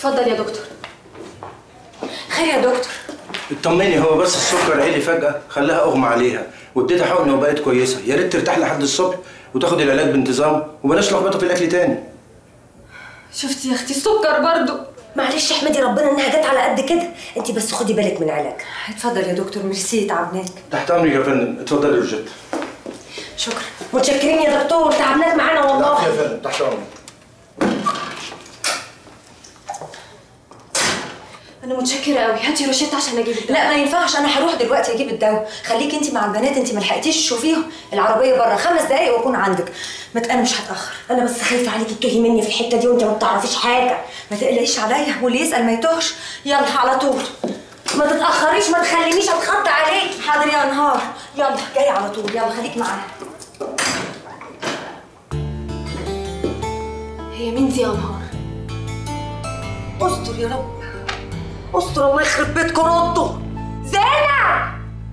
اتفضل يا دكتور خير يا دكتور اطمني هو بس السكر عالي فجأة خلاها أغمى عليها واديتها حقن وبقت كويسة يا ريت ترتاح لحد الصبح وتاخد العلاج بانتظام وبلاش لخبطة في الأكل تاني شفتي يا اختي السكر برضو معلش احمدي ربنا انها جت على قد كده انت بس خدي بالك من علاجها اتفضل يا دكتور ميرسي تعبناك تحت أمرك يا فندم اتفضلي يا روجيتا شكرا متشكرين يا دكتور تعبناك معانا يا والله فندم تحت أمرك انا متشكره قوي هاتي روشته عشان اجيب الدواء لا ما ينفعش انا هروح دلوقتي اجيب الدواء خليكي انت مع البنات انت ما لحقتيش تشوفيهم العربيه بره خمس دقايق واكون عندك ما ت- انا مش هتاخر انا بس خايفه عليكي تتوهي مني في الحته دي وانت ما بتعرفيش حاجه ما تقلقيش عليا واللي يسال ما يتوهش يلا على طول ما تتاخريش ما تخلينيش اتخطى عليكي حاضر يا نهار يلا جاي على طول يلا خليك معايا هي مين دي يا نهار استر يا رب استر الله يخرب بيتكم ردوا زينة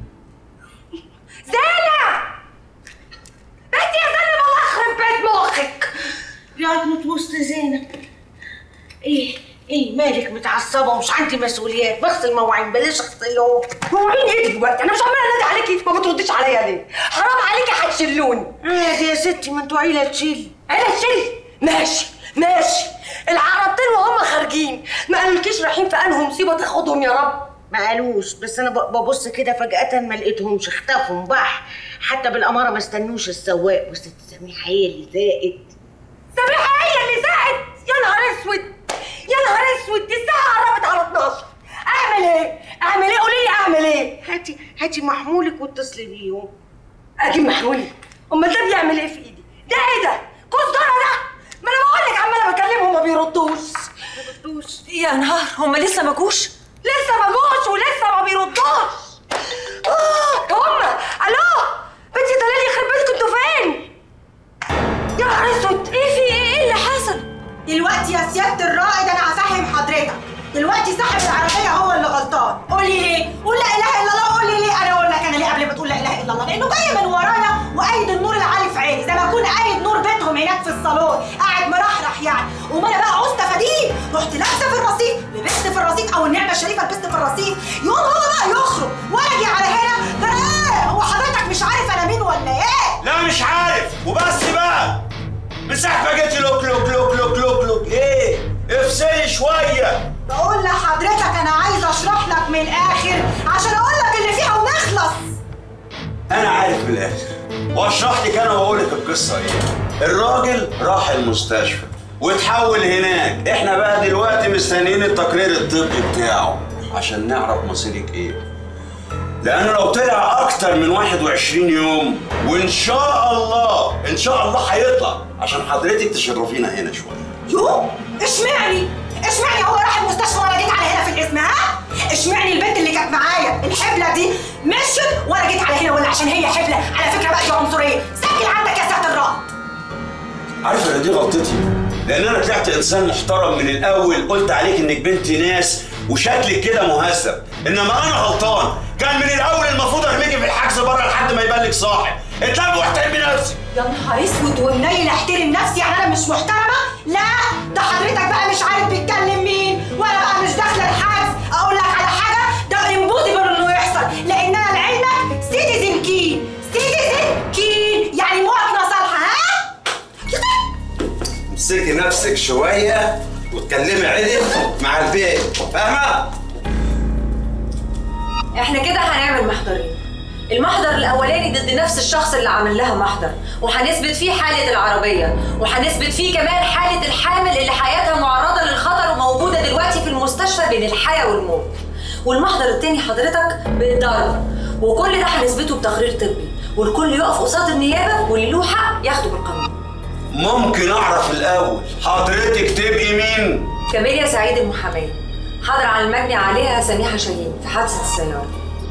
زينة بنتي يا زينب الله يخرب بيت مخك يا تموت وسط زينب ايه ايه مالك متعصبه ومش عندي مسؤوليات بغسل مواعين بلاش اغسلهم مواعين ايه دلوقتي انا مش عماله انادي عليكي ما بترديش عليا ليه حرام عليكي هتشلوني عادي يا ستي ما انتوا عيله تشيل انا اشيل ماشي ماشي العربتين وهم خارجين ما قالولكيش رايحين في انهي مصيبه تاخدهم يا رب ما قالوش بس انا ب- ببص كده فجأة ما لقيتهمش اختفوا بح حتى بالأمارة ما استنوش السواق وست سميحة هي اللي زائد سميحه هي اللي زعت يا نهار اسود يا نهار اسود دي الساعه قربت على 12 اعمل ايه اعمل ايه قولي لي اعمل ايه هاتي هاتي محمولك واتصلي بيهم اجيب محمولي امال ده بيعمل ايه في ايدي ده ايه ده كزدره ده ما انا بقول لك عماله بكلمهم ما بيردوش بردوش يا نهار هما لسه ما جوش لسه ما جوش ولسه ما بيردوش اه هما الو بنتي دلال يخرب بيتكم انتوا فين يا نهار اسود ايه في ايه ايه اللي حصل دلوقتي يا سيادة الرائد أنا هفهم حضرتك دلوقتي صاحب العربية هو اللي غلطان قولي ليه؟ قول لا إله إلا الله قولي ليه؟ أنا أقول لك أنا ليه قبل ما تقول لا إله إلا الله لأنه جاي من ورايا وقايد النور العالي في عيني زي ما أكون قايد نور بيتهم هناك في الصالون قاعد مرحرح يعني وما أنا بقى عوزت أفاديه رحت لابسة في الرصيف لبست في الرصيف أو النعمة الشريفة لبست في الرصيف يقوم هو بقى يخرج وأجي على هنا ده أنا إيه؟ هو حضرتك مش عارف أنا مين ولا إيه؟ لا مش عارف وبس بقى من ساعة ما جيت لوك لوك لوك لوك لوك لوك ايه افصلي شوية بقول لحضرتك انا عايز اشرح لك من الاخر عشان اقول لك اللي فيها ونخلص انا عارف من الاخر واشرح لك انا واقول لك القصة ايه الراجل راح المستشفى واتحول هناك احنا بقى دلوقتي مستنيين التقرير الطبي بتاعه عشان نعرف مصيرك ايه لانه لو طلع اكتر من 21 يوم وان شاء الله ان شاء الله هيطلع عشان حضرتك تشرفينا هنا شويه يو اشمعني اشمعني هو راح المستشفى وانا جيت على هنا في الاسم ها اشمعني البنت اللي كانت معايا الحبله دي مشت وانا جيت على هنا ولا عشان هي حبله على فكره بقى دي عنصريه سجل عندك يا سياده الرائد عارفه ان دي غلطتي لان انا طلعت انسان محترم من الاول قلت عليك انك بنت ناس وشكلك كده مهذب انما انا غلطان كان من الاول المفروض ارميكي في الحجز بره لحد ما يبان لك صاحب اتلم واحترمي نفسك يا نهار اسود ومنيل احترم نفسي يعني انا مش محترمه لا ده حضرتك بقى مش عارف بيتكلم مين وانا بقى مش داخله الحجز اقول لك على حاجه ده امبوسيبل انه يحصل لان انا لعلمك سيتيزن كين سيتيزن كين يعني مواطنه صالحه ها امسكي نفسك شويه واتكلمي عدل مع البيت فاهمه احنا كده هنعمل محضرين المحضر الاولاني ضد نفس الشخص اللي عمل لها محضر وهنثبت فيه حاله العربيه وهنثبت فيه كمان حاله الحامل اللي حياتها معرضه للخطر وموجوده دلوقتي في المستشفى بين الحياه والموت والمحضر التاني حضرتك بالضرب وكل ده هنثبته بتقرير طبي والكل يقف قصاد النيابه واللي له حق ياخده بالقانون ممكن اعرف الاول حضرتك تبقي مين كاميليا سعيد المحاميه حاضر على المجني عليها سميحه شاهين في حادثه السياره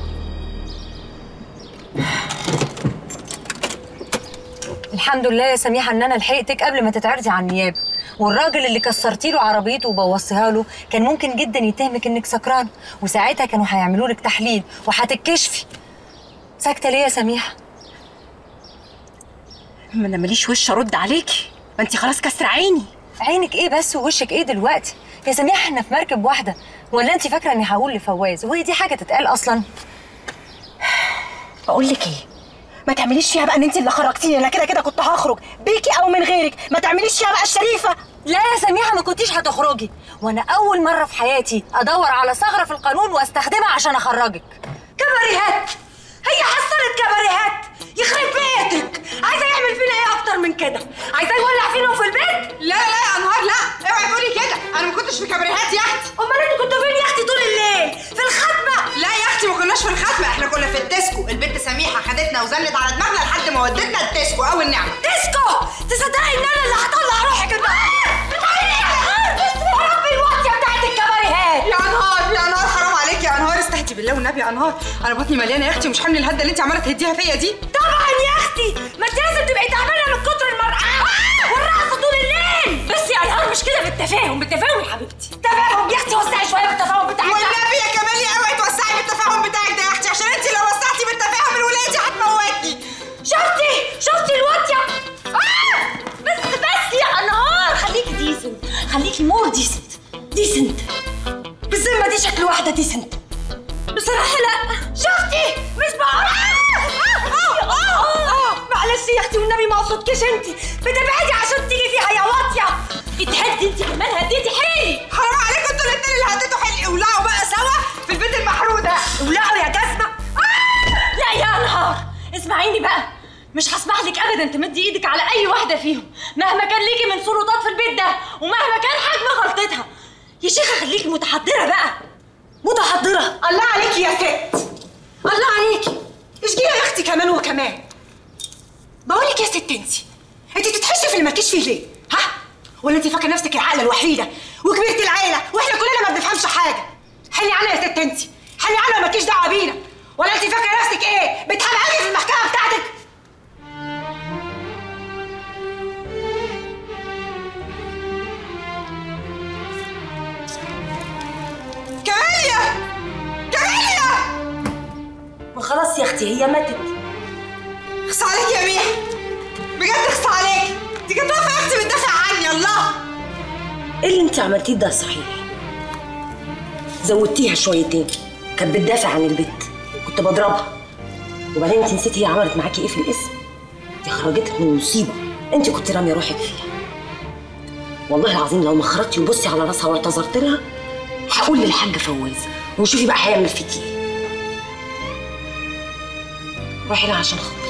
الحمد لله يا سميحه ان انا لحقتك قبل ما تتعرضي على النيابه والراجل اللي كسرتي له عربيته وبوظتيها له كان ممكن جدا يتهمك انك سكران وساعتها كانوا هيعملوا لك تحليل وهتتكشفي ساكته ليه يا سميحه ما انا ماليش وش ارد عليكي ما انت خلاص كسر عيني عينك ايه بس ووشك ايه دلوقتي يا سميحه احنا في مركب واحده ولا انت فاكره اني هقول لفواز وهي دي حاجه تتقال اصلا بقول لك ايه ما تعمليش فيها بقى ان انت اللي خرجتيني انا كده كده كنت هخرج بيكي او من غيرك ما تعمليش فيها بقى الشريفه لا يا سميحه ما كنتيش هتخرجي وانا اول مره في حياتي ادور على ثغره في القانون واستخدمها عشان اخرجك كباريهات هي حصلت كباريهات يخرب بيتك عايزه يعمل فينا ايه اكتر من كده عايزه يولع فينا في البيت لا لا يا انهار لا اوعي تقولي كده انا ما كنتش في كبريهات يا اختي امال انتوا كنتوا فين يا اختي طول الليل في الختمه لا يا اختي ما كناش في الختمه احنا كنا في الديسكو البنت سميحه خدتنا وزلت على دماغنا لحد ما ودتنا الديسكو او النعمه ديسكو تصدقي ان انا اللي هطلع روحك النهارده بتعملي ايه يا نهار بس يا ربي الواطيه بتاعت الكباريهات يا انهار يا انهار حرام عليك يا انهار استهدي بالله والنبي يا انهار انا بطني مليانه يا اختي ومش حمل الهده اللي انت عماله تهديها فيا دي طبعا يا اختي ما انت لازم تبقي تعبانه من كتر المرقعه والرقصه طول الليل بس يا نهار مش كده بالتفاهم بالتفاهم يا حبيبتي تفاهم يا اختي وسعي شويه بالتفاهم بتاعك والنبي يا كمالي اوعي توسعي بالتفاهم بتاعك ده يا اختي عشان انت لو وسعتي بالتفاهم الولايه دي هتموتني شفتي شفتي الواطيه آه! بس بس يا انهار خليكي ديسنت خليكي مور ديسنت ديسنت بالذمه دي شكل واحده ديسنت بصراحه لا شفتي مش بقول آه! آه! آه! معلش يا اختي والنبي ما اقصدكش انت بتبعدي عشان تيجي فيها يا واطيه اتهدي انت كمان هديتي حيلي حرام عليكم انتوا الاثنين اللي هديتوا حلقي ولعوا بقى سوا في البيت المحروق ده ولعوا يا جزمه آه! لا يا نهار اسمعيني بقى مش هسمح لك ابدا تمدي ايدك على اي واحده فيهم مهما كان ليكي من سلطات في البيت ده ومهما كان حجم غلطتها يا شيخه خليكي متحضره بقى متحضره الله عليكي يا ست الله عليكي اشجيها يا اختي كمان وكمان بقول لك يا ست انت انت تتحشي في المكيش فيه ليه ها ولا انت فاكره نفسك العقله الوحيده وكبيره العيله واحنا كلنا ما بنفهمش حاجه حلي عنها يا ست انت حلي عنها مالكيش دعوه بينا ولا انت فاكره نفسك ايه بتحمقي في المحكمه بتاعتك كماليا كماليا ما خلاص يا اختي هي ماتت اخص عليك يا ميح بجد اخص عليك دي كانت واقفه يا اختي بتدافع عني الله ايه اللي انت عملتيه ده صحيح زودتيها شويتين كانت بتدافع عن البت كنت بضربها وبعدين انت نسيتي هي عملت معاكي ايه في الاسم دي خرجتك من مصيبه انت كنت راميه روحك فيها والله العظيم لو ما خرجتي وبصي على راسها واعتذرت لها هقول للحاج فواز وشوفي بقى هيعمل فيكي ايه روحي لها عشان خاطري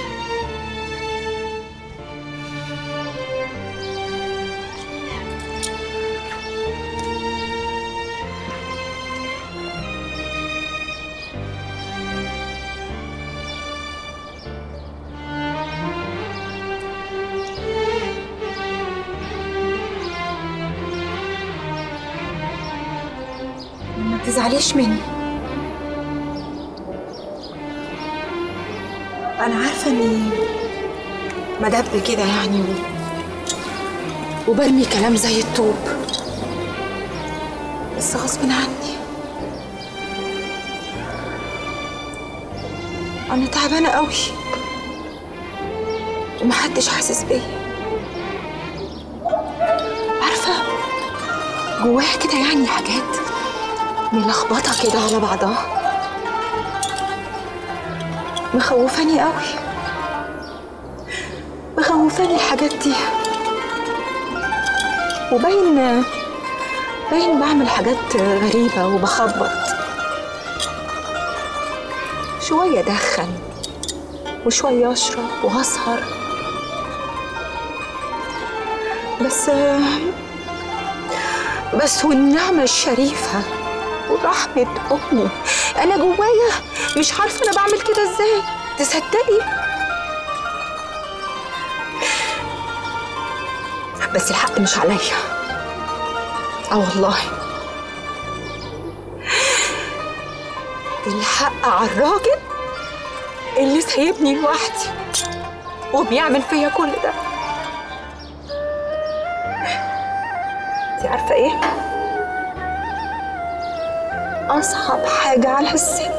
ما تزعليش مني انا عارفه اني مدب كده يعني و... وبرمي كلام زي الطوب بس غصب عني انا تعبانه قوي ومحدش حاسس بيا عارفه جواها كده يعني حاجات ملخبطة كده على بعضها مخوفاني قوي مخوفاني الحاجات دي وباين باين بعمل حاجات غريبة وبخبط شوية أدخن وشوية أشرب وأسهر بس بس والنعمة الشريفة ورحمة أمي أنا جوايا مش عارفة أنا بعمل كده إزاي تصدقي بس الحق مش عليا اه والله الحق على الراجل اللي سايبني لوحدي وبيعمل فيا كل ده انت عارفه ايه اصعب حاجه على الست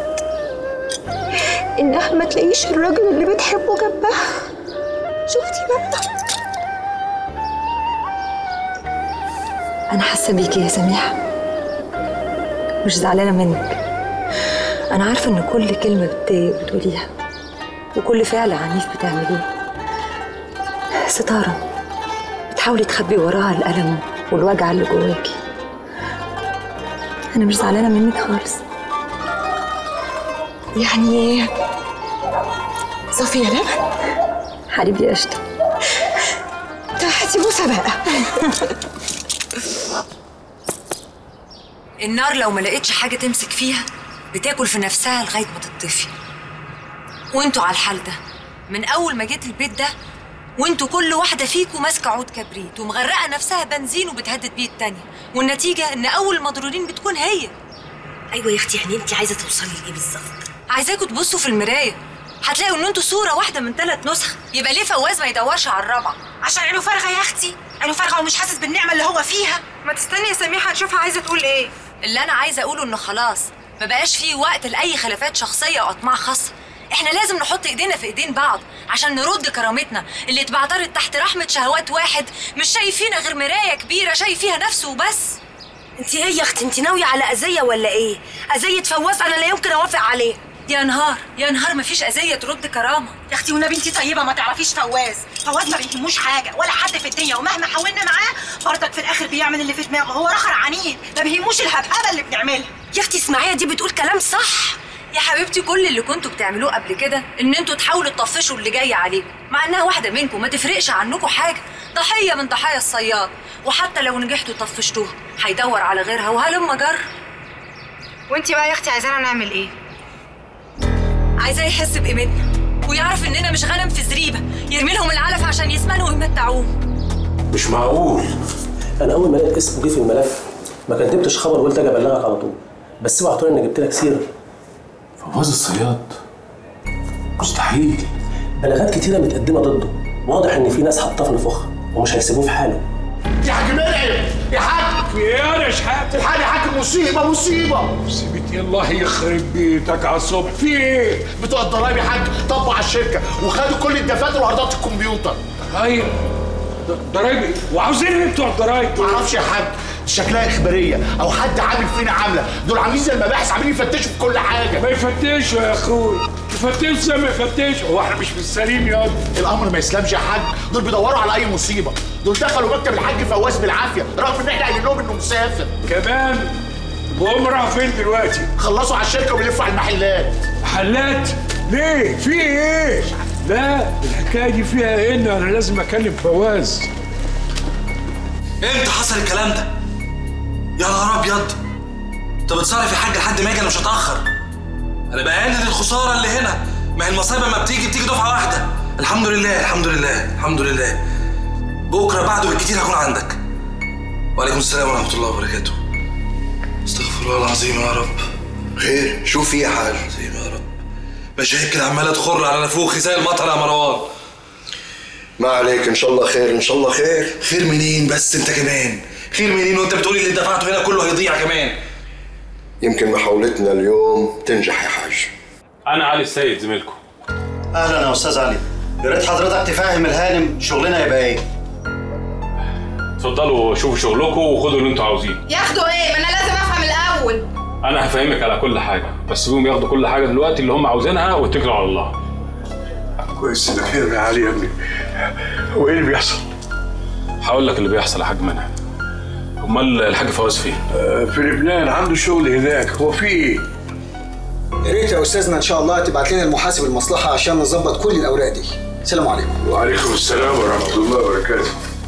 انها ما تلاقيش الراجل اللي بتحبه جنبها شفتي بقى أنا حاسة بيكي يا سميحة مش زعلانة منك أنا عارفة إن كل كلمة بتضايق بتقوليها وكل فعل عنيف بتعمليه ستارة بتحاولي تخبي وراها الألم والوجع اللي جواكي أنا مش زعلانة منك خالص يعني صفية لبن حبيبي يا قشطة ده هتبوسها بقى النار لو ما لقيتش حاجة تمسك فيها بتاكل في نفسها لغاية ما تطفي وانتوا على الحال ده من أول ما جيت البيت ده وانتوا كل واحدة فيكم ماسكة عود كبريت ومغرقة نفسها بنزين وبتهدد بيه التانية والنتيجة إن أول المضرورين بتكون هي ايوه يا اختي يعني انت عايزه توصلي لايه بالظبط عايزاكوا تبصوا في المراية هتلاقوا إن انتوا صورة واحدة من ثلاث نسخ يبقى ليه فواز ما يدورش على الرابعة عشان عينه فارغه يا اختي عينه فارغه ومش حاسس بالنعمه اللي هو فيها ما تستني يا سميحه نشوفها عايزه تقول ايه اللي انا عايزه اقوله انه خلاص ما بقاش فيه وقت لاي خلافات شخصيه واطماع خاصه احنا لازم نحط ايدينا في ايدين بعض عشان نرد كرامتنا اللي اتبعترت تحت رحمه شهوات واحد مش شايف فينا غير مرايه كبيره شايف فيها نفسه وبس انت ايه يا اختي انت ناويه على اذيه ولا ايه اذيه فواز انا لا يمكن اوافق عليه يا نهار يا نهار مفيش اذيه ترد كرامه يا اختي والنبي انت طيبه ما تعرفيش فواز فواز ما بيهموش حاجه ولا حد في الدنيا ومهما حاولنا معاه برضك في الاخر بيعمل اللي في دماغه هو رخر عنيد ما بيهموش الهبهبه اللي بنعملها يا اختي اسماعيل دي بتقول كلام صح يا حبيبتي كل اللي كنتوا بتعملوه قبل كده ان انتوا تحاولوا تطفشوا اللي جاي عليكم مع انها واحده منكم ما تفرقش عنكم حاجه ضحيه من ضحايا الصياد وحتى لو نجحتوا طفشتوها هيدور على غيرها وهلم جر وانت بقى يا اختي عايزانا نعمل ايه عايزاه يحس بقيمتنا ويعرف اننا مش غنم في زريبه يرمي لهم العلف عشان يسمنوا ويمتعوه مش معقول انا اول ما لقيت اسمه جه في الملف ما كتبتش خبر وقلت اجي ابلغك على طول بس اوعى تقول اني جبت لك سيره فواز الصياد مستحيل بلاغات كتيره متقدمه ضده واضح ان في ناس حاطاه في نفخ ومش هيسيبوه في حاله يا حاج مرعي يا حاج في ايه يا شحات الحاج يا حاج مصيبه مصيبه مصيبة الله يخرب بيتك على الصبح في ايه؟ بتوع الضرايب يا حاج طبوا على الشركه وخدوا كل الدفاتر وعرضات الكمبيوتر ضرايب ضرايب ايه؟ وعاوزين ايه بتوع الضرايب دول؟ معرفش يا حاج شكلها اخباريه او حد عامل فينا عامله دول عاملين زي المباحث عاملين يفتشوا في كل حاجه ما يفتشوا يا اخوي يفتشوا زي ما يفتشوا هو احنا مش في السليم يا واد. الامر ما يسلمش يا حاج دول بيدوروا على اي مصيبه دول دخلوا مكتب الحاج فواز بالعافيه رغم ان احنا قايلين لهم انه مسافر كمان وهم راحوا فين دلوقتي؟ خلصوا على الشركه وبيلفوا على المحلات محلات ليه؟ في ايه؟ لا الحكايه دي فيها ايه ان انا لازم اكلم فواز امتى حصل الكلام ده؟ يا نهار ابيض انت بتصرف يا حاج لحد ما يجي انا مش هتاخر انا بقلل الخساره اللي هنا ما هي المصايب لما بتيجي بتيجي دفعه واحده الحمد لله الحمد لله الحمد لله بكره بعده بالكتير هكون عندك وعليكم السلام ورحمه الله وبركاته استغفر الله العظيم يا رب خير شوف في ايه يا حاج عظيم يا رب مشاهد كده عماله تخر على نافوخي زي المطر يا مروان ما عليك ان شاء الله خير ان شاء الله خير خير منين بس انت كمان خير منين وانت بتقولي اللي دفعته هنا كله هيضيع كمان يمكن محاولتنا اليوم تنجح يا حاج انا علي السيد زميلكم اهلا يا استاذ علي يا ريت حضرتك تفهم الهانم شغلنا يبقى ايه اتفضلوا شوفوا شغلكم وخدوا اللي انتوا عاوزينه ياخدوا ايه ما انا لازم افهم الاول انا هفهمك على كل حاجه بس سيبهم ياخدوا كل حاجه دلوقتي اللي هم عاوزينها واتكلوا على الله كويس انك خير يا علي يا ابني هو ايه اللي بيحصل؟ هقول لك اللي بيحصل يا حاج منعم امال الحاج فواز فين؟ آه، في لبنان عنده شغل هناك هو في ايه؟ يا ريت يا استاذنا ان شاء الله تبعت لنا المحاسب المصلحه عشان نظبط كل الاوراق دي سلام عليكم وعليكم السلام ورحمه الله وبركاته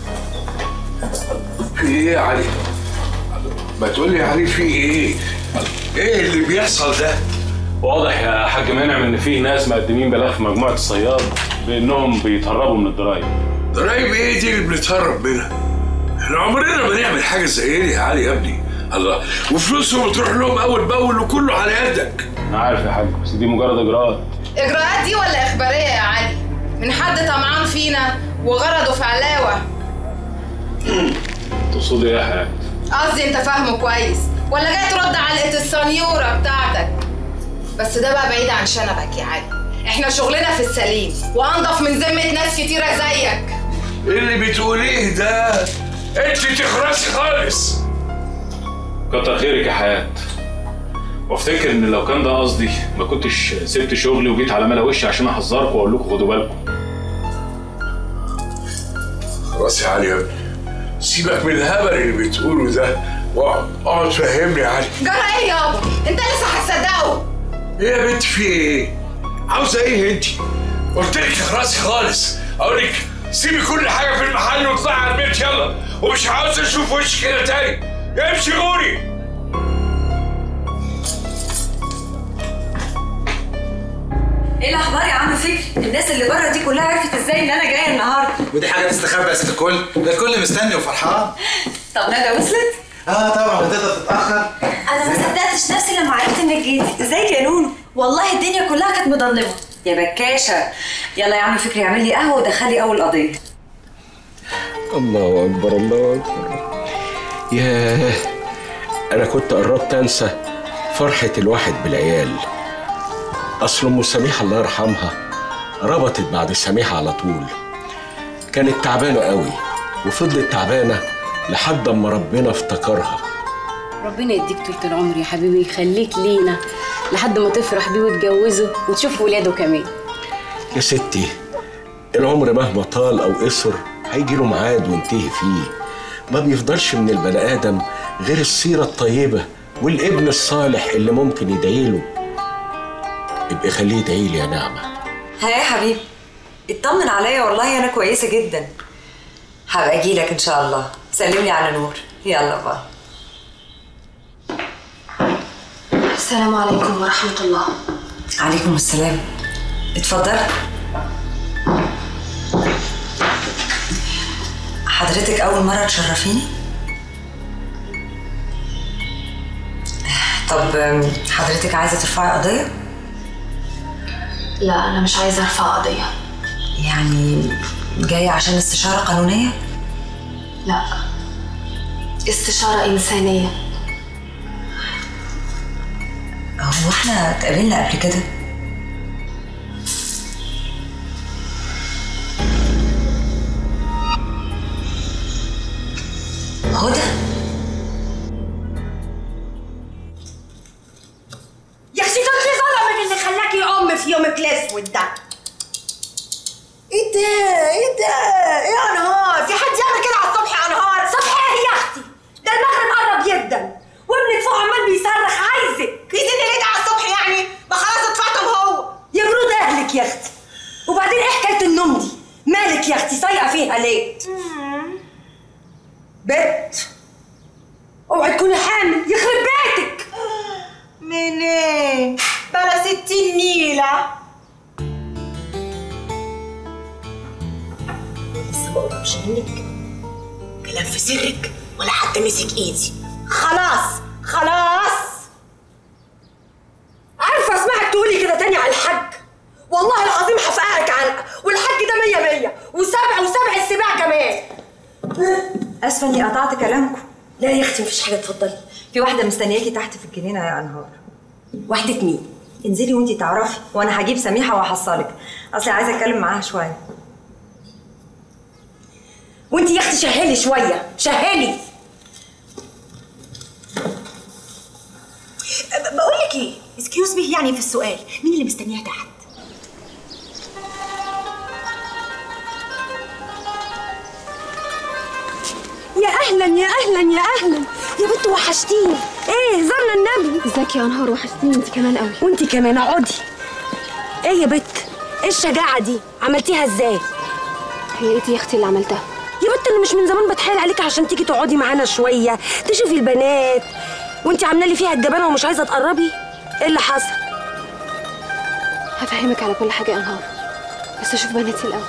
في ايه يا علي؟ ما تقول لي يا علي في ايه؟ ايه اللي بيحصل ده؟ واضح يا حاج منعم ان في ناس مقدمين بلاغ في مجموعه الصياد بانهم بيتهربوا من الضرايب ضرايب ايه دي اللي بنتهرب منها؟ احنا عمرنا ما نعمل حاجه زي دي يا علي يا ابني الله وفلوسهم بتروح لهم اول باول وكله على يدك انا عارف يا حاج بس دي مجرد اجراءات اجراءات دي ولا اخباريه يا علي من حد طمعان فينا وغرضه في علاوه تقصدي ايه يا حاج؟ قصدي انت فاهمه كويس ولا جاي ترد علقه السنيوره بتاعتك بس ده بقى بعيد عن شنبك يا علي احنا شغلنا في السليم وانضف من ذمه ناس كتيره زيك ايه اللي بتقوليه ده؟ انت تخرسي خالص كتر خيرك يا حياة وافتكر ان لو كان ده قصدي ما كنتش سبت شغلي وجيت على ملا وشي عشان احذركم واقول لكم خدوا بالكم خلاص يا علي يا ابني سيبك من الهبل اللي بتقوله ده واقعد اقعد فهمني يا علي جرى ايه يابا انت لسه هتصدقه ايه يا بنت في ايه؟ عاوزه ايه انت؟ قلت لك راسي خالص اقول لك سيبي كل حاجه في المحل واطلعي على البيت يلا ومش عاوز اشوف وشك كده تاني امشي غوري ايه الاخبار يا عم فكري الناس اللي بره دي كلها عرفت ازاي ان انا جايه النهارده ودي حاجه تستخبى يا ست الكل ده الكل مستني وفرحان طب ندى وصلت اه طبعا هتقدر تتاخر انا ما صدقتش نفسي لما عرفت انك جيتي ازيك يا نونو والله الدنيا كلها كانت مضلمه يا بكاشه يلا يا عم فكري اعمل لي قهوه ودخلي اول قضيه الله أكبر الله أكبر ياه أنا كنت قربت أنسى فرحة الواحد بالعيال أصل أم سميحة الله يرحمها ربطت بعد سميحة على طول كانت تعبانة قوي وفضلت تعبانة لحد أما ربنا افتكرها ربنا يديك طولة العمر يا حبيبي يخليك لينا لحد ما تفرح بيه وتجوزه وتشوف ولاده كمان يا ستي العمر مهما طال أو قصر هيجي له ميعاد وينتهي فيه ما بيفضلش من البني آدم غير السيرة الطيبة والابن الصالح اللي ممكن يدعي له ابقى خليه يدعي لي يا نعمة ها يا حبيبي اطمن عليا والله انا كويسه جدا هبقى اجي لك ان شاء الله سلم لي على نور يلا بقى السلام عليكم ورحمة الله عليكم السلام اتفضل حضرتك اول مره تشرفيني طب أم، حضرتك عايزه ترفعي قضيه لا أنا مش عايزة أرفع قضية يعني جايه عشان استشاره قانونيه لا استشارة إنسانية هو احنا اتقابلنا قبل كده هدى يا اختي ده انت ظلمك اللي خلاكي ام في يومك الاسود ده ايه ده ايه ده ايه يا نهار في حد يعمل كده على الصبح يا نهار صبح ايه يا اختي ده المغرب قرب جدا وابنك فوق عمال بيصرخ عايزك يزيد ليه على الصبح يعني ما خلاص اتفعتم هو يا برود اهلك يا اختي وبعدين ايه حكايه النوم دي مالك يا اختي صايقه فيها ليه بت اوعي تكوني حامل يخرب بيتك منين بلا ستين نيلة لسه ما قربش منك كلام في سرك ولا حتى مسك ايدي خلاص خلاص عارفه اسمعك تقولي كده تاني على الحاج والله العظيم هفقعك علقه والحاج ده مية مية وسبع وسبع السباع كمان اسفه اني قطعت كلامكم لا يا اختي مفيش حاجه اتفضلي في واحده مستنياكي تحت في الجنينه يا انهار واحده مين انزلي وانتي تعرفي وانا هجيب سميحه وهحصلك اصلي عايزه اتكلم معاها شويه وانت يا اختي شهلي شويه شهلي بقول لك ايه اسكيوز مي يعني في السؤال مين اللي مستنيها تحت يا اهلا يا اهلا يا اهلا يا بنت وحشتيني ايه زرنا النبي ازيك يا انهار وحشتيني انت كمان قوي وانت كمان اقعدي ايه يا بت ايه الشجاعه دي عملتيها ازاي هي ايه دي يا اختي اللي عملتها يا بت انا مش من زمان بتحايل عليك عشان تيجي تقعدي معانا شويه تشوفي البنات وانت عامله لي فيها الجبانه ومش عايزه تقربي ايه اللي حصل هفهمك على كل حاجة يا انهار بس اشوف بناتي الاول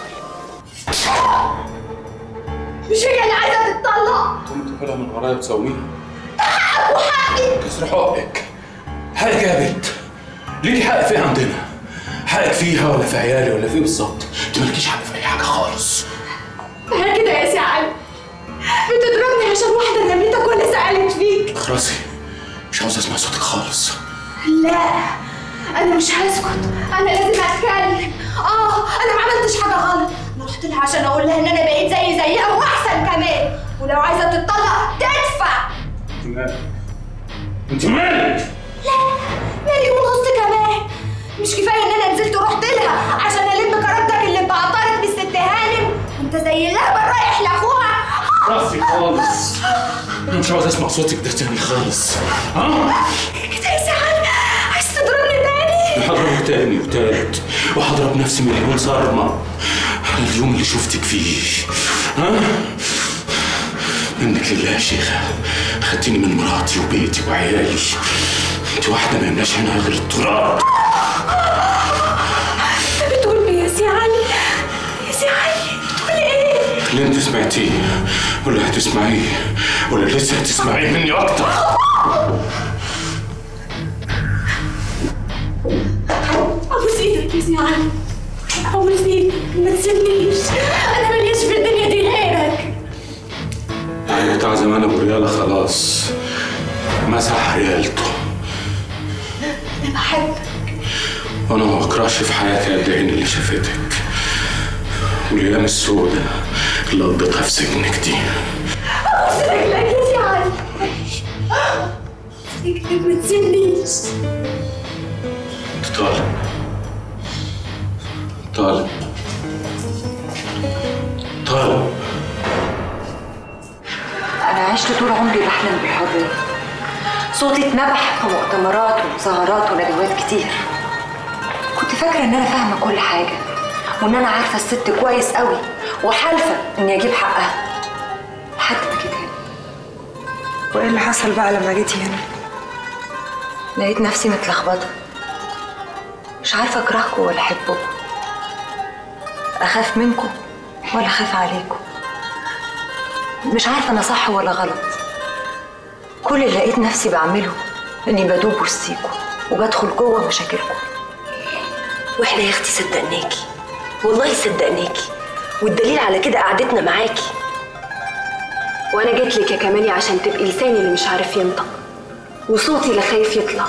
مش هي اللي عايزه تتطلق قمت تاخدها من ورايا وتسويها حقك وحقي كسر حقك حقك يا بنت ليكي حق فيه عندنا حقك فيها ولا في عيالي ولا في إيه بالظبط انت مالكيش حق في اي حاجه خالص هي كده يا سي علي بتضربني عشان واحده نميتك ولا سالت فيك اخرسي مش عاوز اسمع صوتك خالص لا انا مش هسكت انا لازم اتكلم اه انا ما عملتش حاجه غلط انا رحت لها عشان اقول لها ان انا بقيت زي زيها واحسن كمان ولو عايزه تتطلق تدفع انت مالك مليون ونص كمان مش كفايه ان انا نزلت ورحت لها عشان الم كرامتك اللي بعطرت بالست هانم وانت زي اللهبل رايح لاخوها راسي خالص انا مش عاوز اسمع صوتك ده تاني خالص ها كده يا سعاد عايز تضربني تاني هضرب تاني وتالت وهضرب نفسي مليون صرمة على اليوم اللي شفتك فيه ها منك لله يا شيخة خدتيني من مراتي وبيتي وعيالي انت واحدة ما يملاش هنا غير التراب بتقول ايه يا سي علي يا سي علي بتقول ايه اللي انت سمعتيه ولا هتسمعيه ولا لسه هتسمعيه مني اكتر ابوس ايدك يا سي علي ابوس ايدك ما تسيبنيش انا ماليش في الدنيا دي غيرك يعني بتاع زمان ابو ريالة خلاص مسح ريالته انا بحبك وانا ما بكرهش في حياتي قد عين اللي شافتك والايام السودة اللي قضيتها في سجنك دي ابوس رجلك يا سي علي رجلك ما تسيبنيش انت طالب طالب طالب أنا عشت طول عمري بحلم بالحرية صوتي اتنبح في مؤتمرات ومظاهرات وندوات كتير كنت فاكرة إن أنا فاهمة كل حاجة وإن أنا عارفة الست كويس قوي وحالفة إني أجيب حقها لحد ما جيت هنا وايه اللي حصل بقى لما جيتي هنا لقيت نفسي متلخبطة مش عارفة أكرهكم ولا أحبكم أخاف منكم ولا أخاف عليكم مش عارفة أنا صح ولا غلط كل اللي لقيت نفسي بعمله إني بدوب وسطيكوا وبدخل جوه مشاكلكم واحنا يا اختي صدقناكي والله صدقناكي والدليل على كده قعدتنا معاكي وانا جيت لك يا كمالي عشان تبقي لساني اللي مش عارف ينطق وصوتي اللي خايف يطلع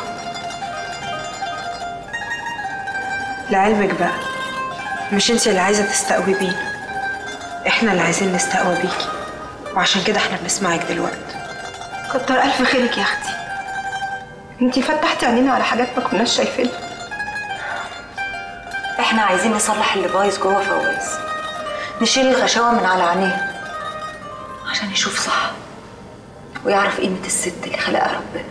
لعلمك بقى مش انت اللي عايزه تستقوي بينا احنا اللي عايزين نستقوى بيكي وعشان كده احنا بنسمعك دلوقتي كتر الف خيرك يا اختي انتي فتحتي عينينا على حاجات ما كناش شايفينها إحنا عايزين نصلح اللي بايظ جوه فواز نشيل الغشاوة من على عينيه عشان يشوف صح ويعرف قيمة الست اللي خلقها ربنا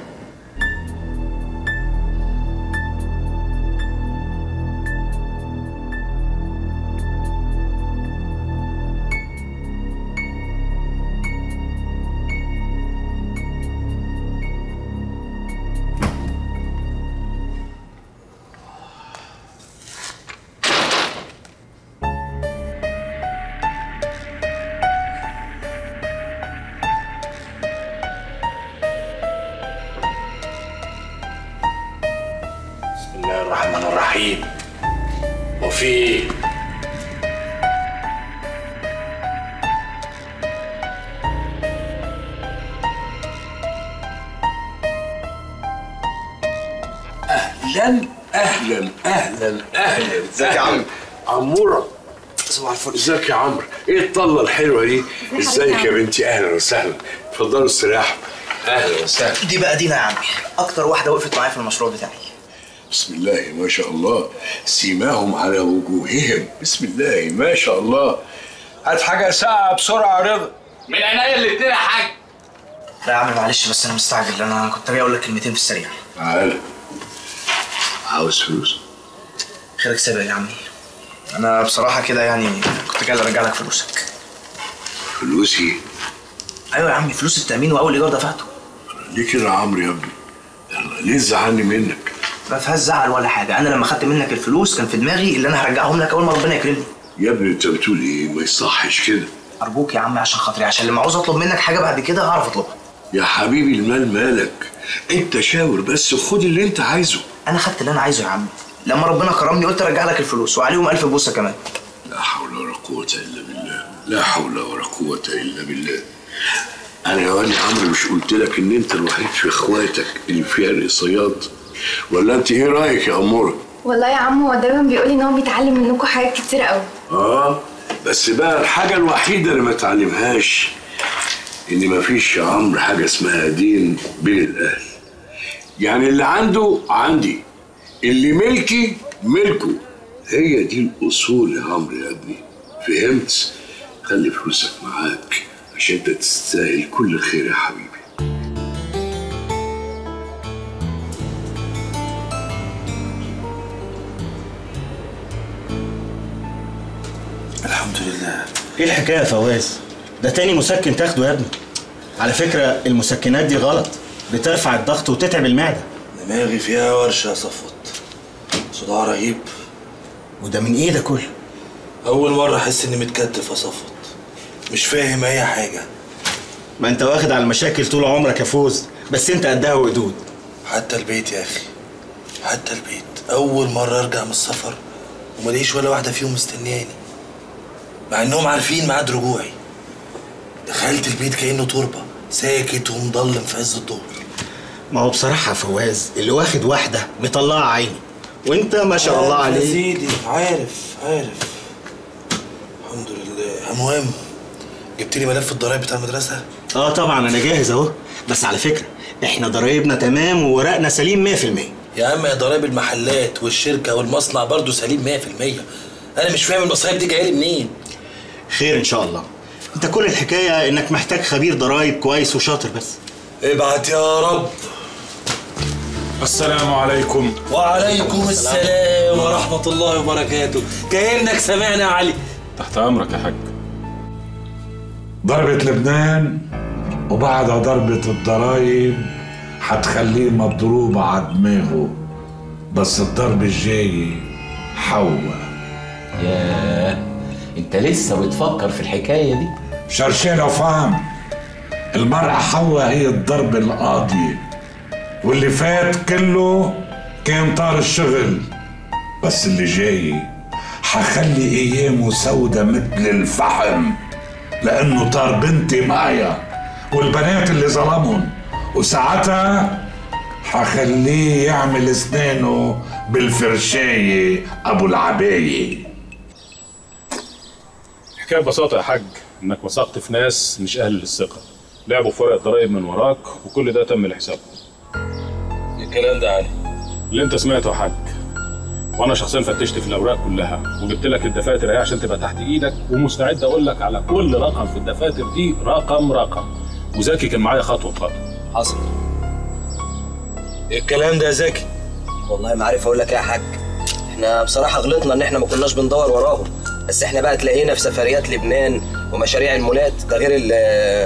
بسم الله الرحمن الرحيم وفي ايه؟ اهلا اهلا اهلا اهلا ازيك يا عم؟ عموره صباح الفل ازيك يا عمرو ايه الطله الحلوه دي ازيك يا بنتي اهلا وسهلا اتفضلوا استريحوا اهلا وسهلا دي بقى دينا يا عمي اكتر واحده وقفت معايا في المشروع بتاعي بسم الله ما شاء الله سيماهم على وجوههم بسم الله ما شاء الله هات حاجه ساعه بسرعه يا رضا من عينيا الاتنين يا حاج لا يا عم معلش بس انا مستعجل انا كنت جاي اقول لك كلمتين في السريع تعالى عاوز فلوس خيرك سابق يا عمي انا بصراحه كده يعني كنت جاي ارجع لك فلوسك فلوسي ايوه يا عمي فلوس التامين واول ايجار دفعته ليه كده يا عمرو يا ابني يلا ليه تزعلني منك ما فيهاش زعل ولا حاجه انا لما خدت منك الفلوس كان في دماغي اللي انا هرجعهم لك اول ما ربنا يكرمني يا ابني انت بتقول ايه ما يصحش كده ارجوك يا عم عشان خاطري عشان لما عاوز اطلب منك حاجه بعد كده هعرف اطلبها يا حبيبي المال مالك انت شاور بس وخد اللي انت عايزه انا خدت اللي انا عايزه يا عمي لما ربنا كرمني قلت ارجع لك الفلوس وعليهم الف بوسه كمان لا حول ولا قوة إلا بالله لا حول ولا قوة إلا بالله أنا يا ولي عمرو مش قلت لك إن أنت الوحيد في إخواتك اللي فيها الصياد ولا أنت إيه رأيك يا أمورة؟ والله يا عم هو دايما بيقول لي ان هو بيتعلم منكم حاجات كتير قوي آه بس بقى الحاجة الوحيدة اللي ما تعلمهاش إن مفيش يا عمرو حاجة اسمها دين بين الأهل يعني اللي عنده عندي اللي ملكي ملكه هي دي الاصول يا عمرو يا ابني فهمت خلي فلوسك معاك عشان انت تستاهل كل خير يا حبيبي الحمد لله ايه الحكايه يا فواز ده تاني مسكن تاخده يا ابني على فكره المسكنات دي غلط بترفع الضغط وتتعب المعده دماغي فيها ورشة يا صفوت صداع رهيب وده من ايه ده كله أول مرة أحس إني متكتف يا صفوت مش فاهم أي حاجة ما انت واخد على المشاكل طول عمرك يا فوز بس انت قدها وقدود حتى البيت يا أخي حتى البيت أول مرة أرجع من السفر وملاقيش ولا واحدة فيهم مستنياني مع إنهم عارفين ميعاد رجوعي دخلت البيت كأنه تربة ساكت ومضلم في عز الظهر ما هو بصراحه يا فواز اللي واخد واحده مطلعه عيني وانت ما شاء الله عارف يا عليك سيدي عارف عارف الحمد لله المهم جبت لي ملف الضرايب بتاع المدرسة اه طبعا انا جاهز اهو بس على فكره احنا ضرايبنا تمام وورقنا سليم 100% يا عم يا ضرايب المحلات والشركة والمصنع برضه سليم 100% أنا مش فاهم المصايب دي جاية لي منين خير ان شاء الله انت كل الحكايه انك محتاج خبير ضرايب كويس وشاطر بس ابعت يا رب السلام عليكم وعليكم السلام ورحمة الله وبركاته كأنك سمعنا يا علي تحت امرك يا حاج ضربة لبنان وبعدها ضربة الضرايب هتخليه مضروب على دماغه بس الضرب الجاي حوا ياه انت لسه بتفكر في الحكايه دي شرشيرة وفهم المرأة حوا هي الضرب القاضي واللي فات كله كان طار الشغل بس اللي جاي حخلي ايامه سودة مثل الفحم لانه طار بنتي مايا والبنات اللي ظلمهم وساعتها حخليه يعمل اسنانه بالفرشاية ابو العباية الحكايه ببساطه يا حاج انك وثقت في ناس مش اهل للثقه لعبوا في ورق الضرايب من وراك وكل ده تم لحسابهم الكلام ده علي اللي انت سمعته يا حاج وانا شخصيا فتشت في الاوراق كلها وجبت لك الدفاتر اهي عشان تبقى تحت ايدك ومستعد اقول لك على كل رقم في الدفاتر دي رقم رقم وزكي كان معايا خطوه بخطوه حصل إيه الكلام ده يا زكي والله ما عارف اقول لك ايه يا حاج احنا بصراحه غلطنا ان احنا ما كناش بندور وراهم بس احنا بقى تلاقينا في سفريات لبنان ومشاريع المولات ده غير ال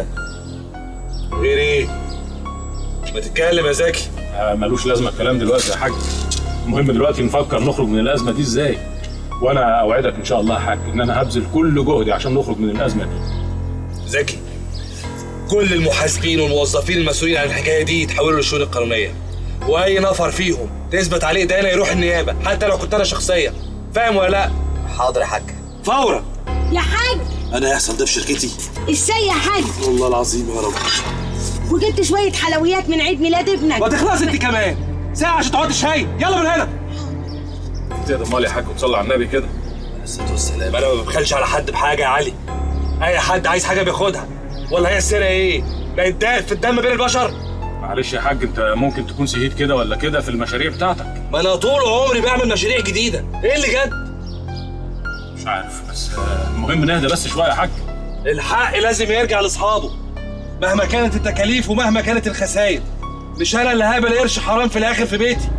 غير ايه؟ ما تتكلم يا زكي آه ملوش لازمه الكلام دلوقتي يا حاج المهم دلوقتي نفكر نخرج من الازمه دي ازاي وانا اوعدك ان شاء الله يا حاج ان انا هبذل كل جهدي عشان نخرج من الازمه دي زكي كل المحاسبين والموظفين المسؤولين عن الحكايه دي يتحولوا للشؤون القانونيه واي نفر فيهم تثبت عليه دانا يروح النيابه حتى لو كنت انا شخصيا فاهم ولا لا حاضر يا حاج فورا يا حاج انا هيحصل ده في شركتي ازاي يا حاج والله العظيم يا رب وجبت شويه حلويات من عيد ميلاد ابنك ما تخلص انت كمان ساعه عشان تقعد الشاي يلا من هنا تقدر مال يا حاج وتصلي على النبي كده الصلاه والسلام انا ما ببخلش على حد بحاجه يا علي اي حد عايز حاجه بياخدها ولا هي السيره ايه بقت داء في الدم بين البشر معلش يا حاج انت ممكن تكون سهيت كده ولا كده في المشاريع بتاعتك ما انا طول عمري بعمل مشاريع جديده ايه اللي جد مش عارف بس آه، المهم نهدى بس شويه يا حاج الحق لازم يرجع لاصحابه مهما كانت التكاليف ومهما كانت الخسائر مش انا اللي هقبل قرش حرام في الاخر في بيتي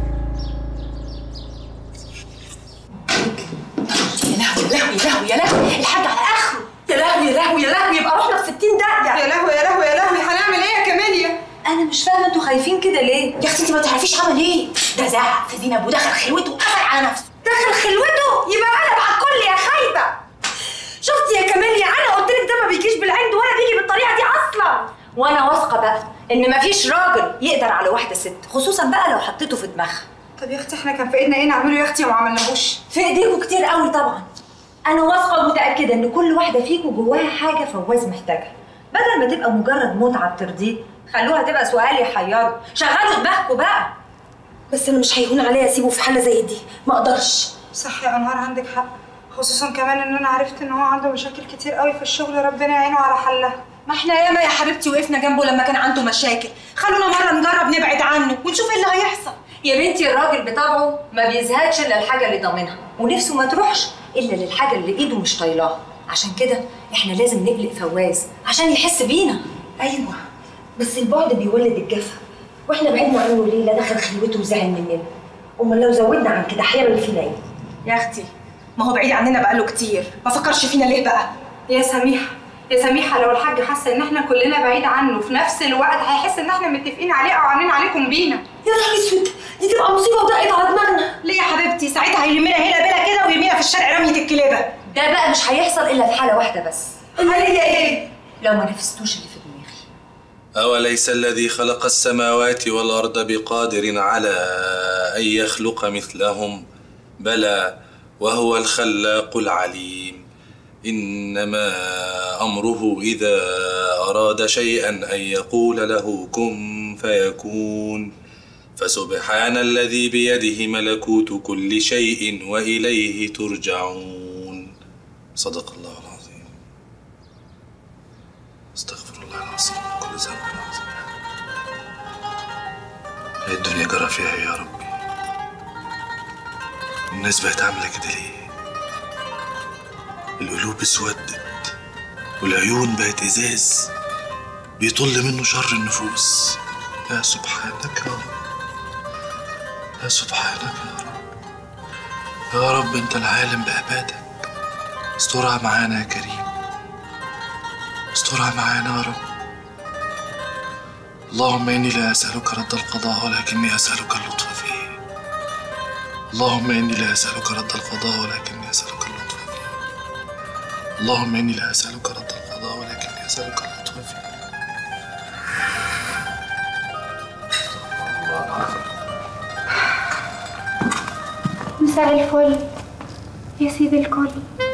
يا لهوي يا لهوي يا لهوي يا لهوي الحاج على اخره يا لهوي يا لهوي يا لهوي يبقى رحنا في 60 داهيه يا لهوي يا لهوي يا لهوي هنعمل ايه يا كاميليا انا مش فاهمه انتوا خايفين كده ليه يا اختي انت ما تعرفيش عمل ايه ده زعق في زينب ودخل خلوته وقفل على نفسه دخل خلوته يبقى قلب على الكل يا خايبه شفتي يا كاميليا انا قلت لك ده ما بيجيش بالعند ولا بيجي بالطريقه دي اصلا وانا واثقه بقى ان مفيش راجل يقدر على واحده ست خصوصا بقى لو حطيته في دماغها طب يا اختي احنا كان في ايدنا ايه نعمله يا اختي وما عملناهوش في ايديكوا كتير قوي طبعا انا واثقه ومتاكده ان كل واحده فيكم جواها حاجه فواز محتاجها بدل ما تبقى مجرد متعه بترضيه خلوها تبقى سؤال يحيره شغلوا دماغكم بقى بس انا مش هيهون عليا اسيبه في حاله زي دي ما اقدرش صح يا انهار عندك حق خصوصا كمان ان انا عرفت ان هو عنده مشاكل كتير قوي في الشغل ربنا يعينه على حلها ما احنا ياما يا حبيبتي وقفنا جنبه لما كان عنده مشاكل خلونا مره نجرب نبعد عنه ونشوف ايه اللي هيحصل يا بنتي الراجل بطبعه ما بيزهدش الا الحاجه اللي ضامنها ونفسه ما تروحش الا للحاجه اللي ايده مش طايلاها عشان كده احنا لازم نقلق فواز عشان يحس بينا ايوه بس البعد بيولد الجفا واحنا بعدنا عنه ليه لا دخل خلوته وزعل مننا امال لو زودنا عن كده هيعمل فينا ايه يا اختي ما هو بعيد عننا بقاله كتير ما فكرش فينا ليه بقى يا سميحة يا سميحة لو الحاج حس ان احنا كلنا بعيد عنه في نفس الوقت هيحس ان احنا متفقين عليه او عاملين عليكم بينا يا نهار اسود دي تبقى مصيبه وضاقت على دماغنا ليه يا حبيبتي ساعتها هيرمينا هنا بلا كده ويرمينا في الشارع رميه الكلابه ده بقى مش هيحصل الا في حاله واحده بس اللي هي ايه لو ما نفذتوش اللي في دماغي أوليس الذي خلق السماوات والأرض بقادر على أن يخلق مثلهم بلى وهو الخلاق العليم إنما أمره إذا أراد شيئا أن يقول له كن فيكون فسبحان الذي بيده ملكوت كل شيء وإليه ترجعون صدق الله العظيم استغفر الله العظيم من كل ذنب عظيم هي الدنيا جرى فيها يا ربي الناس بقت عاملة كده ليه القلوب اسودت والعيون بقت ازاز بيطل منه شر النفوس يا سبحانك يا رب يا سبحانك يا رب يا رب انت العالم بعبادك استرها معانا يا كريم استرها معانا يا رب اللهم اني لا اسالك رد القضاء ولكني اسالك اللطف فيه اللهم اني لا اسالك رد القضاء ولكني اسالك اللطف فيه اللهم اني لا اسالك رد القضاء ولكني اسالك اللطف فيه مساء الفل يا سيدي الكل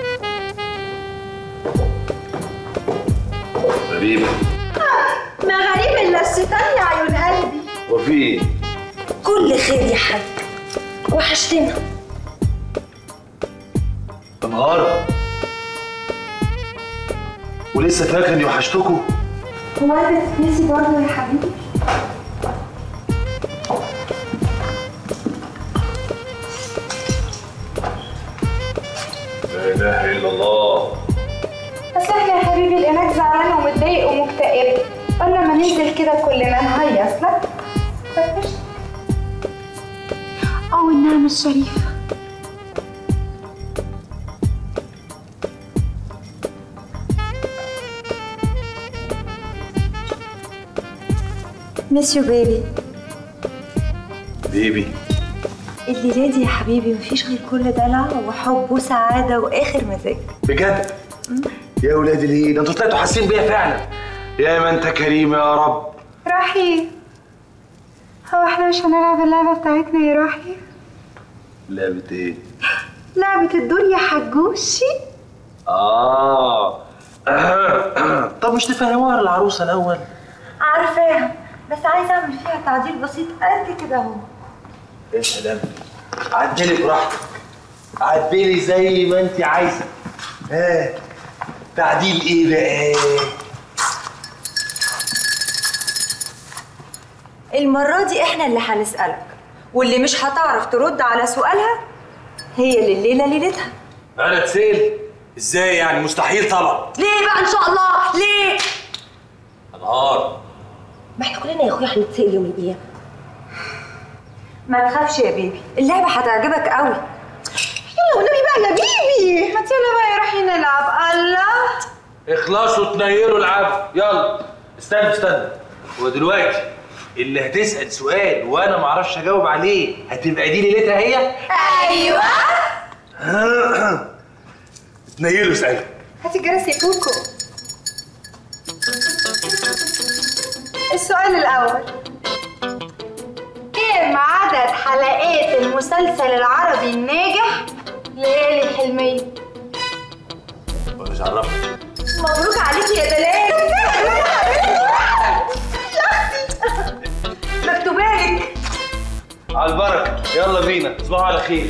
غريبة ما غريب الا الشيطان يا عيون قلبي وفي ايه؟ كل خير يا حاج وحشتنا انهار ولسه فاكر اني وحشتكم؟ هو انت تتنسي برضه يا حبيبي لا اله الا الله بس احنا يا حبيبي لقيناك زعلان ومتضايق ومكتئب قلنا ما ننزل كده كلنا نهيص لك فرفش اه والنعمة الشريفة ميس يو بيبي بيبي الليلة دي يا حبيبي مفيش غير كل دلع وحب وسعادة وآخر مزاج بجد يا ولاد ليه ده انتوا طلعتوا حاسين بيا فعلا يا ما انت كريم يا رب روحي هو احنا مش هنلعب اللعبة بتاعتنا يا روحي لعبة ايه؟ لعبة الدور يا حجوشي اه طب مش تفهموها للعروسه الاول عارفاها بس عايزة أعمل فيها تعديل بسيط قد كده أهو يا سلام عدلي براحتك عدلي زي ما انت عايزه ها تعديل ايه بقى المره دي احنا اللي هنسالك واللي مش هتعرف ترد على سؤالها هي اللي الليله ليلتها انا اتسال ازاي يعني مستحيل طبعا ليه بقى ان شاء الله ليه انهار ما احنا كلنا يا اخويا هنتسال يوم القيامه ما تخافش يا بيبي اللعبه هتعجبك قوي يلا والنبي بقى يا بيبي ما يلا بقى يا روحي نلعب الله اخلصوا تنيلوا العب يلا استنى استنى هو دلوقتي اللي هتسال سؤال وانا ما اعرفش اجاوب عليه هتبقى دي ليلتها هي ايوه تنيلوا اسالوا هاتي الجرس يا كوكو السؤال الأول كم عدد حلقات المسلسل العربي الناجح ليالي الحلمية؟ مش عرفت مبروك عليكي يا دلال مكتوبه لك على البركه يلا بينا تصبحوا على خير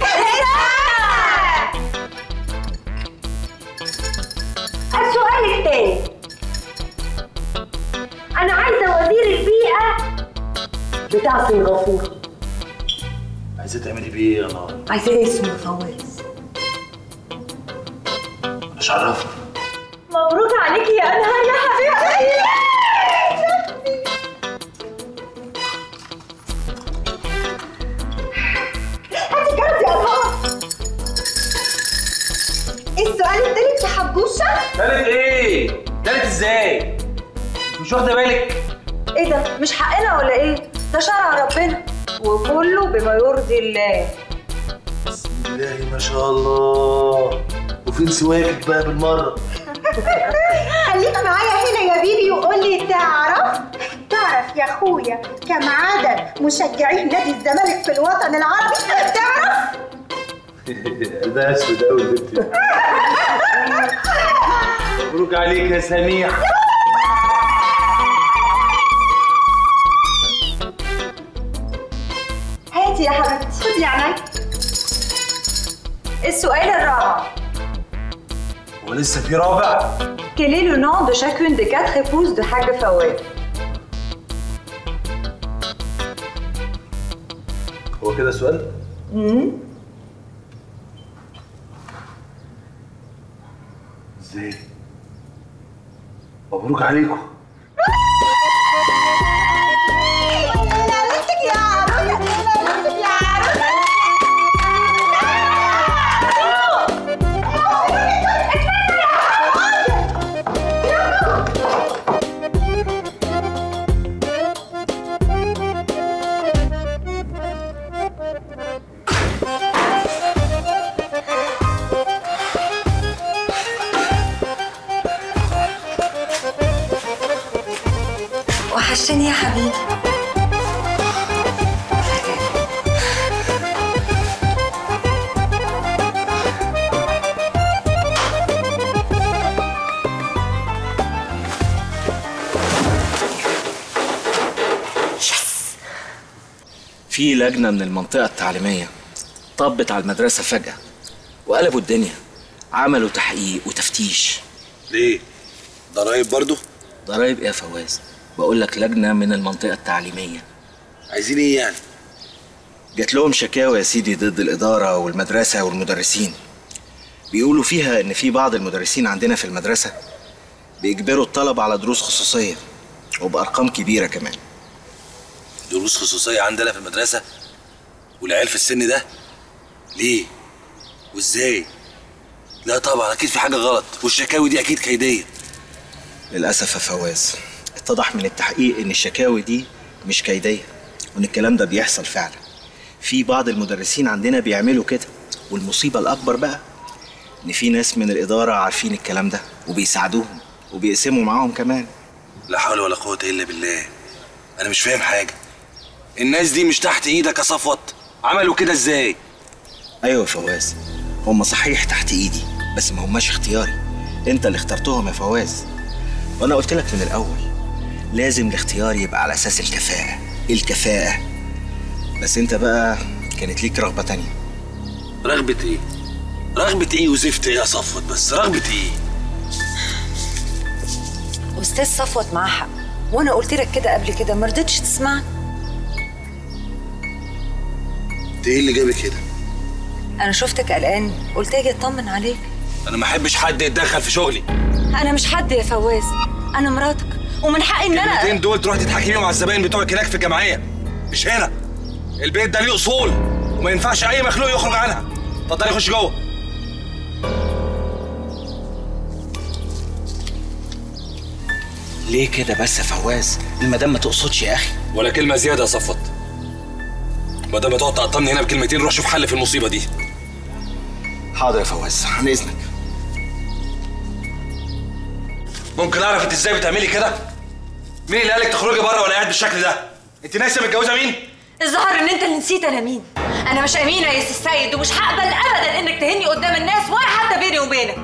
السؤال الثاني انا عايزه وزير البيئه بتاع سنغافورة عايزة تعملي بيه يا نار عايزاه اسمه يا فواز مش عرفني مبروك عليكي يا انهار يا حبيبتي هاتي كارت يا انهار السؤال التالت يا حبوشه تالت ايه؟ تالت ازاي؟ مش واخدة بالك؟ ايه ده مش حقنا ولا ايه ده شرع ربنا وكله بما يرضي الله إلهي ما شاء الله وفين سواكك بقى بالمرة؟ خليك معايا هنا يا بيبي وقول لي تعرف تعرف يا اخويا كم عدد مشجعي نادي الزمالك في الوطن العربي تعرف ده اسود قوي البنت مبروك عليك يا سميع هاتي يا حبيبتي خدي يا عيني السؤال الرابع هو لسه في رابع؟ Quel est le nom de chacune des quatre épouses de حاج فواز هو كده سؤال؟ ازاي؟ مبروك عليكم يا عروسة يا عروسة وحشتني يا حبيبي في لجنة من المنطقة التعليمية طبت على المدرسة فجأة وقلبوا الدنيا عملوا تحقيق وتفتيش ليه؟ ضرايب برضو؟ ضرايب ايه يا فواز؟ بقول لك لجنة من المنطقة التعليمية عايزين ايه يعني؟ جات لهم شكاوى يا سيدي ضد الإدارة والمدرسة والمدرسين بيقولوا فيها إن في بعض المدرسين عندنا في المدرسة بيجبروا الطلبة على دروس خصوصية وبأرقام كبيرة كمان دروس خصوصية عندنا في المدرسة والعيال في السن ده ليه؟ وازاي؟ لا طبعا اكيد في حاجة غلط والشكاوي دي اكيد كيدية للأسف يا فواز اتضح من التحقيق إن الشكاوي دي مش كيدية وإن الكلام ده بيحصل فعلا في بعض المدرسين عندنا بيعملوا كده والمصيبة الأكبر بقى إن في ناس من الإدارة عارفين الكلام ده وبيساعدوهم وبيقسموا معاهم كمان لا حول ولا قوة الا بالله انا مش فاهم حاجة الناس دي مش تحت ايدك يا صفوت عملوا كده ازاي؟ أيوة يا فواز هم صحيح تحت إيدي بس ما هماش اختياري أنت اللي اخترتهم يا فواز وأنا قلت لك من الأول لازم الاختيار يبقى على أساس الكفاءة الكفاءة بس أنت بقى كانت ليك رغبة تانية رغبة ايه؟ رغبة ايه وزفت ايه يا صفوت بس رغبة ايه؟ استاذ صفوت معاه حق وانا قلت لك كده قبل كده ما رضيتش تسمعني انت ايه اللي جابك كده؟ انا شفتك قلقان قلت اجي اطمن عليك انا ما احبش حد يتدخل في شغلي انا مش حد يا فواز انا مراتك ومن حقي ان انا الكلمتين دول تروح تتحكمي مع الزباين بتوعك هناك في الجمعية مش هنا البيت ده ليه اصول وما ينفعش اي مخلوق يخرج عنها اتفضلي خش جوه ليه كده بس يا فواز المدام ما تقصدش يا أخي ولا كلمة زيادة يا صفوت ما دام تقعد تقطمني هنا بكلمتين روح شوف حل في المصيبة دي حاضر يا فواز عن إذنك ممكن اعرف انت ازاي بتعملي كده؟ مين اللي قالك تخرجي بره وانا قاعد بالشكل ده؟ انت ناسيه متجوزه مين؟ الظاهر ان انت اللي نسيت انا مين انا مش امينه يا سي السيد ومش هقبل ابدا انك تهني قدام الناس ولا حتى بيني وبينك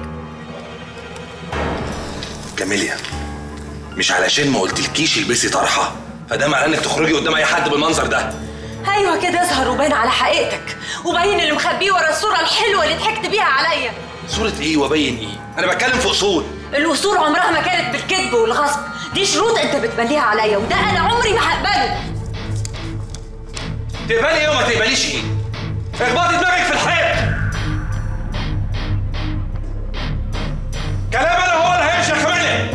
كاميليا مش علشان ما قلتلكيش البسي طرحه فده معناه انك تخرجي قدام اي حد بالمنظر ده ايوه كده اظهر وبان على حقيقتك وبين اللي مخبيه ورا الصوره الحلوه اللي ضحكت بيها عليا صورة ايه وبين ايه؟ انا بتكلم في اصول الاصول عمرها ما كانت بالكذب والغصب دي شروط انت بتمليها عليا وده انا عمري ما هقبله تقبلي ايه وما تقبليش ايه اخبطي دماغك في الحيط كلام انا هو اللي هيمشي يا كمالي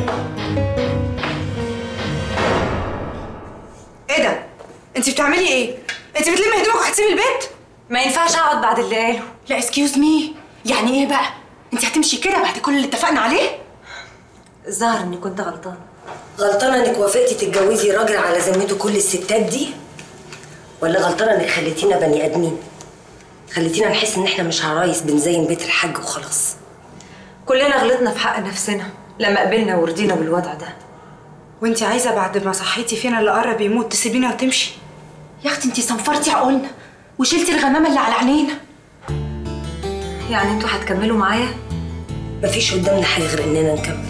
ايه ده؟ انت بتعملي ايه؟ انت بتلمي هدومك وهتسيبي البيت؟ ما ينفعش اقعد بعد اللي قاله لا اسكيوز مي يعني ايه بقى؟ انت هتمشي كده بعد كل اللي اتفقنا عليه؟ الظاهر اني كنت غلطانه غلطانه انك وافقتي تتجوزي راجل على ذمته كل الستات دي ولا غلطانه انك خليتينا بني ادمين خليتينا نحس ان احنا مش عرايس بنزين بيت الحاج وخلاص كلنا غلطنا في حق نفسنا لما قبلنا ورضينا بالوضع ده وانت عايزه بعد ما صحيتي فينا اللي قرب يموت تسيبينا وتمشي؟ يا اختي انت صنفرتي عقولنا وشلتي الغمامه اللي على عينينا يعني انتوا هتكملوا معايا مفيش قدامنا حاجه غير اننا نكمل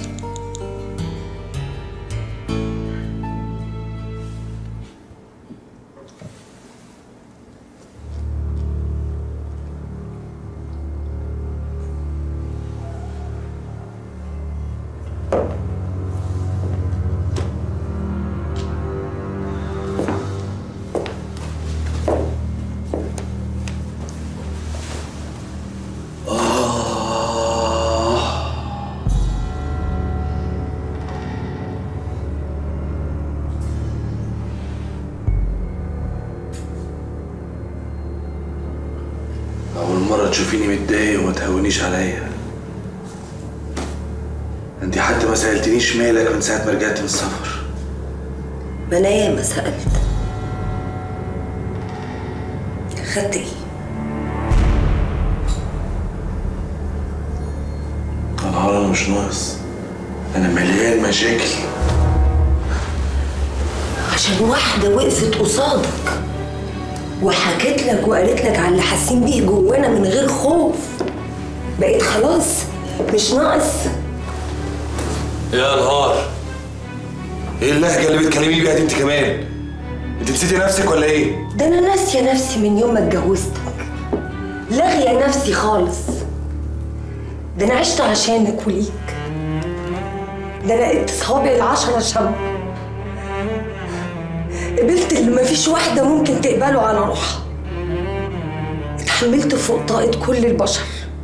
أول مرة تشوفيني متضايق وما تهونيش عليا انت حتى ما سألتنيش مالك من ساعة ما رجعت من السفر ما انا ياما سالت خدت ايه أنا أنا مش ناقص أنا مليان مشاكل عشان واحده وقفت قصادك وحكت لك وقالت لك على اللي حاسين بيه جوانا من غير خوف بقيت خلاص مش ناقص يا نهار ايه اللهجة اللي بتكلميني بيها دي انت كمان؟ انت نسيتي نفسك ولا ايه؟ ده انا ناسيه نفسي من يوم ما اتجوزتك لاغيه نفسي خالص ده انا عشت عشانك وليك ده انا قلت صوابعي العشرة شم قبلت اللي مفيش واحدة ممكن تقبله على روحها اتحملت فوق طاقة كل البشر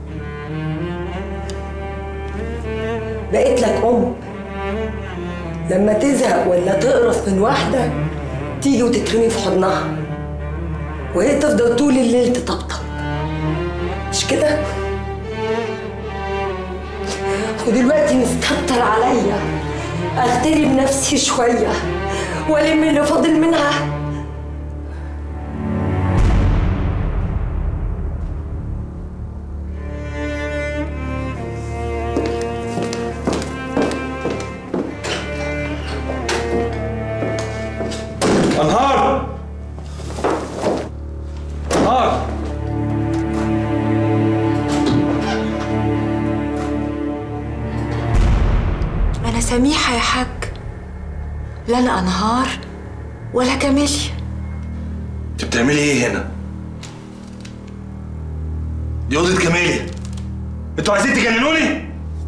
بقيت لك أم لما تزهق ولا تقرف من واحدة تيجي وتترمي في حضنها وهي تفضل طول الليل تطبطب مش كده؟ ودلوقتي مستكتر عليا اغترب نفسي شويه والم اللي فاضل منها أنهار أنهار انا سميحه يا حاج لا انا انهار ولا كاميليا انت بتعملي ايه هنا؟ دي أوضة كمالي انتوا عايزين تجننوني؟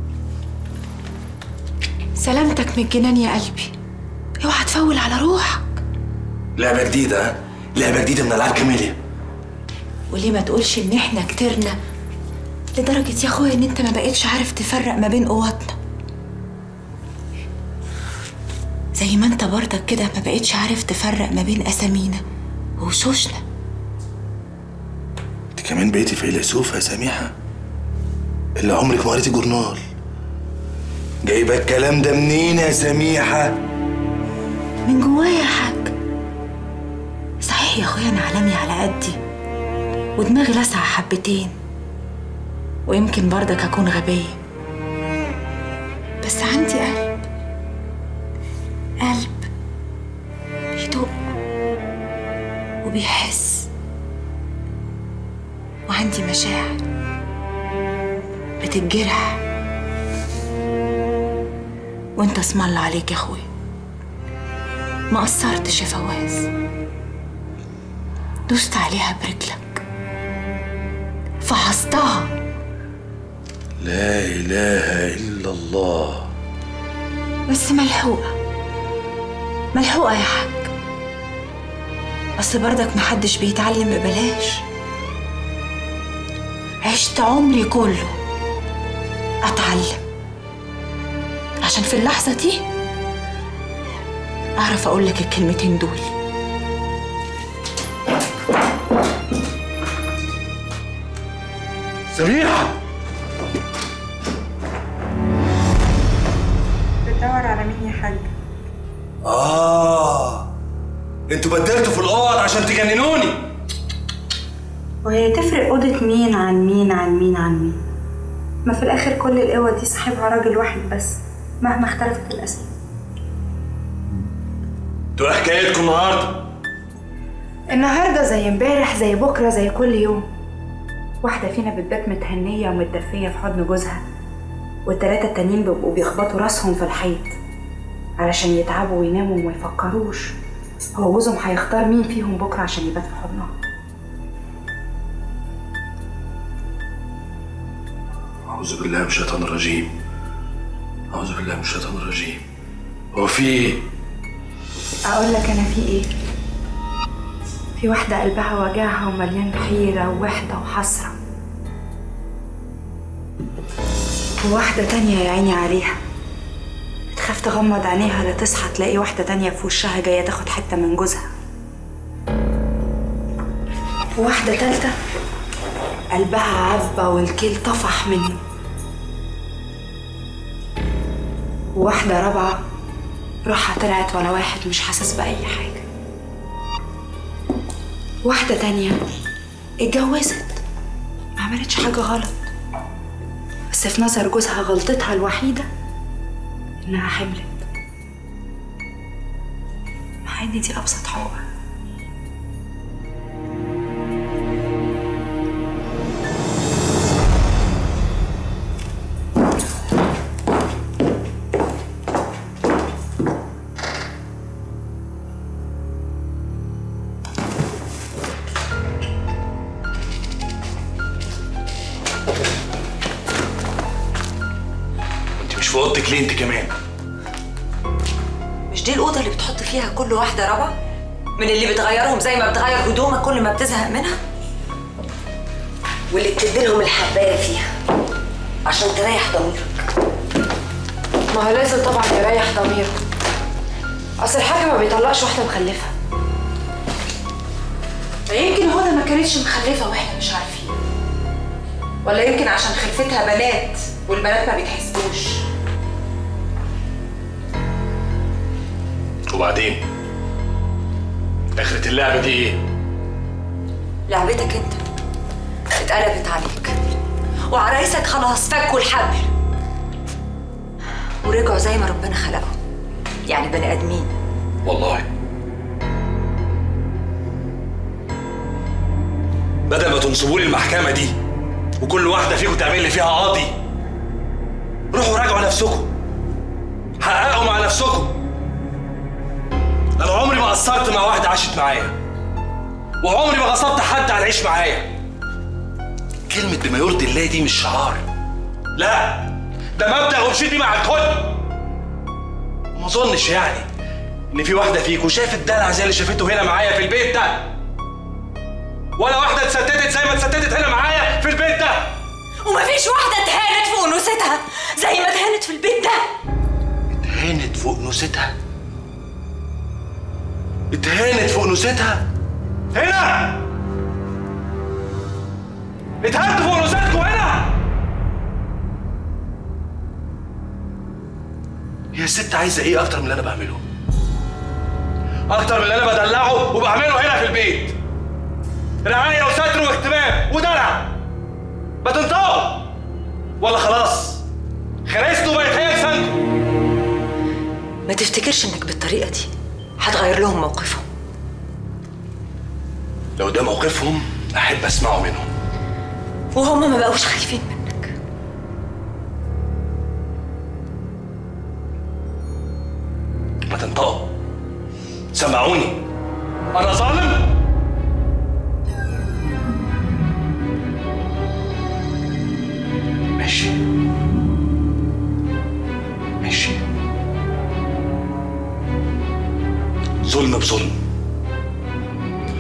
سلامتك من الجنان يا قلبي اوعى تفول على روحك لعبة جديدة ها؟ لعبة جديدة من ألعاب كاميليا وليه ما تقولش ان احنا كترنا لدرجة يا اخويا ان انت ما بقيتش عارف تفرق ما بين قواتنا زي ما انت برضك كده ما بقيتش عارف تفرق ما بين اسامينا ووشوشنا انت كمان بقيتي فيلسوفة يا سميحة اللي عمرك ما قريتي جورنال جايبة الكلام ده منين يا سميحة؟ من جوايا يا حاج صحيح يا اخويا انا عالمي على قدي ودماغي لسعة حبتين ويمكن برضك اكون غبية بس عندي قلب قلب بيدق وبيحس وعندي مشاعر بتتجرح وانت اسم الله عليك يا اخويا ما قصرتش يا فواز دوست عليها برجلك فحصتها لا إله إلا الله بس ملحوقة ملحوقة يا حاج أصل بردك محدش بيتعلم ببلاش عشت عمري كله أتعلم عشان في اللحظة دي أعرف أقول لك الكلمتين دول سميحة بتدور على مين يا حاج آه انتوا بدلتوا في الأوض عشان تجننوني وهي تفرق أوضة مين عن مين عن مين عن مين ما في الآخر كل القوة دي صاحبها راجل واحد بس مهما اختلفت الأسماء انتوا ايه حكايتكم النهارده؟ النهاردة زي امبارح زي بكرة زي كل يوم واحدة فينا بتبات متهنية ومتدفية في حضن جوزها والتلاتة التانيين بيبقوا بيخبطوا راسهم في الحيط علشان يتعبوا ويناموا وما يفكروش هو جوزهم هيختار مين فيهم بكرة عشان يبات في حضنها أعوذ بالله من الشيطان الرجيم أعوذ بالله من الشيطان الرجيم هو في إيه؟ أقول لك أنا في إيه؟ في واحدة قلبها وجعها ومليان حيرة ووحدة وحسرة وواحدة تانية يا عيني عليها بتخاف تغمض عينيها لا تصحى تلاقي واحدة تانية في وشها جاية تاخد حتة من جوزها وواحدة تالتة قلبها عذبة والكيل طفح منه وواحدة رابعة روحها طلعت ولا واحد مش حاسس بأي حاجة واحدة تانية اتجوزت ما عملتش حاجة غلط بس في نظر جوزها غلطتها الوحيدة إنها حملت مع إن دي أبسط حقوق انت مش في اوضتك ليه انت كمان؟ مش دي الأوضة اللي بتحط فيها كل واحدة رابعة؟ من اللي بتغيرهم زي ما بتغير هدومك كل ما بتزهق منها؟ واللي بتديلهم الحبايه فيها عشان تريح ضميرك ما هو لازم طبعا يريح ضميره اصل الحاج ما بيطلقش واحده مخلفه يمكن هدى ما كانتش مخلفه واحنا مش عارفين ولا يمكن عشان خلفتها بنات والبنات ما بيتحسبوش وبعدين؟ آخرة اللعبة دي إيه؟ لعبتك انت اتقلبت عليك وعرايسك خلاص فكوا الحبل ورجعوا زي ما ربنا خلقهم يعني بني ادمين والله بدل ما تنصبوا لي المحكمة دي وكل واحدة فيكم تعمل لي فيها قاضي روحوا راجعوا نفسكم حققوا مع نفسكم أنا عمري ما قصرت مع واحدة عاشت معايا وعمري ما غصبت حد على العيش معايا كلمة بما يرضي الله دي مش شعار لا ده مبدأ ومشيتي مع الكل وما اظنش يعني ان في واحده فيكم شافت دلع زي اللي شافته هنا معايا في البيت ده ولا واحده اتستتت زي ما اتستتت هنا معايا في البيت ده ومفيش واحدة اتهانت في أنوثتها زي ما اتهانت في البيت ده اتهانت فوق نوستها اتهانت فوق نوستها هنا اتهانت فوق نوستكم هنا هي الست عايزه ايه اكتر من اللي انا بعمله اكتر من اللي انا بدلعه وبعمله هنا في البيت رعايه وستر واهتمام ودلع ما تنطقوا ولا خلاص خرستوا بقت هي لسانكم ما تفتكرش انك بالطريقة دي هتغير لهم موقفهم لو ده موقفهم احب اسمعه منهم وهم ما بقوش خايفين منك ما تنطقوا سمعوني انا ظالم ماشي ماشي ظلم بظلم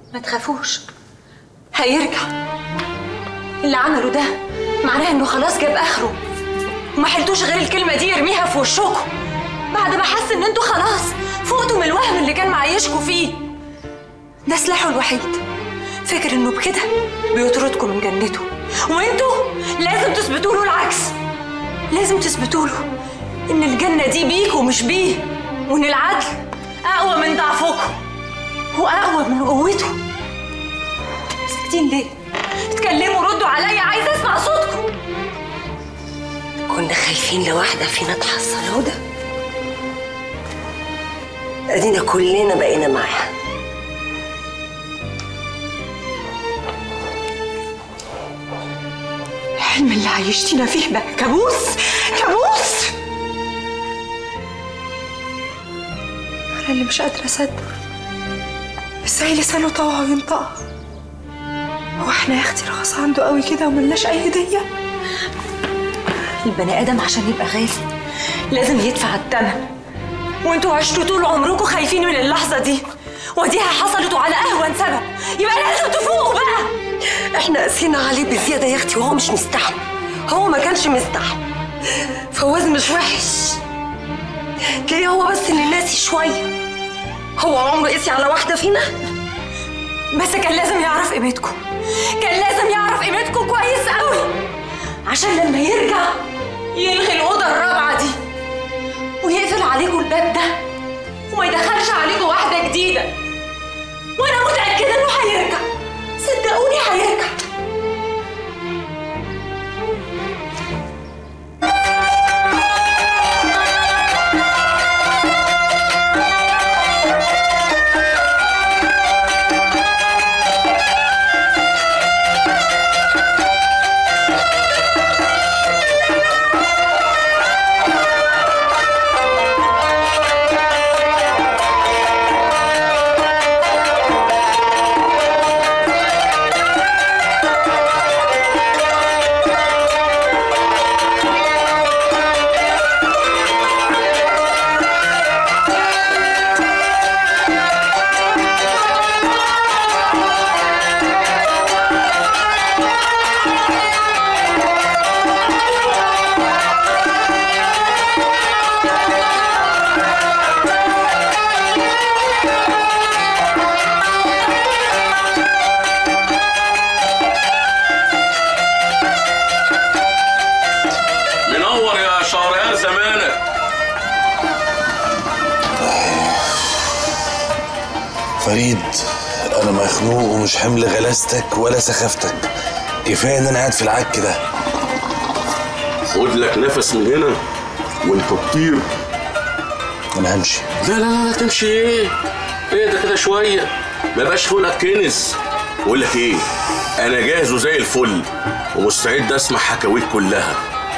ما تخافوش هيرجع اللي عمله ده معناه انه خلاص جاب اخره وما حلتوش غير الكلمه دي يرميها في وشكم بعد ما حس ان انتوا خلاص فقتوا من الوهم اللي كان معيشكوا فيه ده سلاحه الوحيد فكر انه بكده بيطردكم من جنته وانتوا لازم تثبتوا له العكس لازم تثبتوا له ان الجنه دي بيكوا مش بيه وان العدل اقوى من ضعفكم واقوى من قوته ساكتين ليه اتكلموا ردوا عليا عايزه اسمع صوتكم كنا خايفين لواحدة فينا تحصل هدى ادينا كلنا بقينا معاها الحلم اللي عيشتينا فيه بقى كابوس كابوس انا اللي مش قادره اصدق ازاي لسانه طوع وينطقها هو احنا يا اختي رخص عنده قوي كده وملناش اي هديه البني ادم عشان يبقى غالي لازم يدفع الثمن وانتوا عشتوا طول عمركم خايفين من اللحظه دي وديها حصلت وعلى اهون سبب يبقى لازم تفوقوا بقى احنا قاسينا عليه بزياده يا اختي وهو مش مستحمل هو ما كانش مستحمل فواز مش وحش تلاقيه هو بس اللي ناسي شويه هو عمره قسي على واحده فينا بس كان لازم يعرف قيمتكم كان لازم يعرف قيمتكم كويس قوي عشان لما يرجع يلغي الأوضة الرابعة دي ويقفل عليكم الباب ده وما يدخلش عليكم واحدة جديدة وأنا متأكدة إنه هيرجع صدقوني هيرجع منور يا شهريار زمانك فريد انا مخنوق ومش حمل غلاستك ولا سخافتك كفايه ان انا قاعد في العك ده خد لك نفس من هنا وانت تطير انا همشي لا لا لا لا تمشي ايه ايه ده كده شويه ما بقاش خلقك كنز بقول لك ايه انا جاهز وزي الفل ومستعد اسمع حكاويك كلها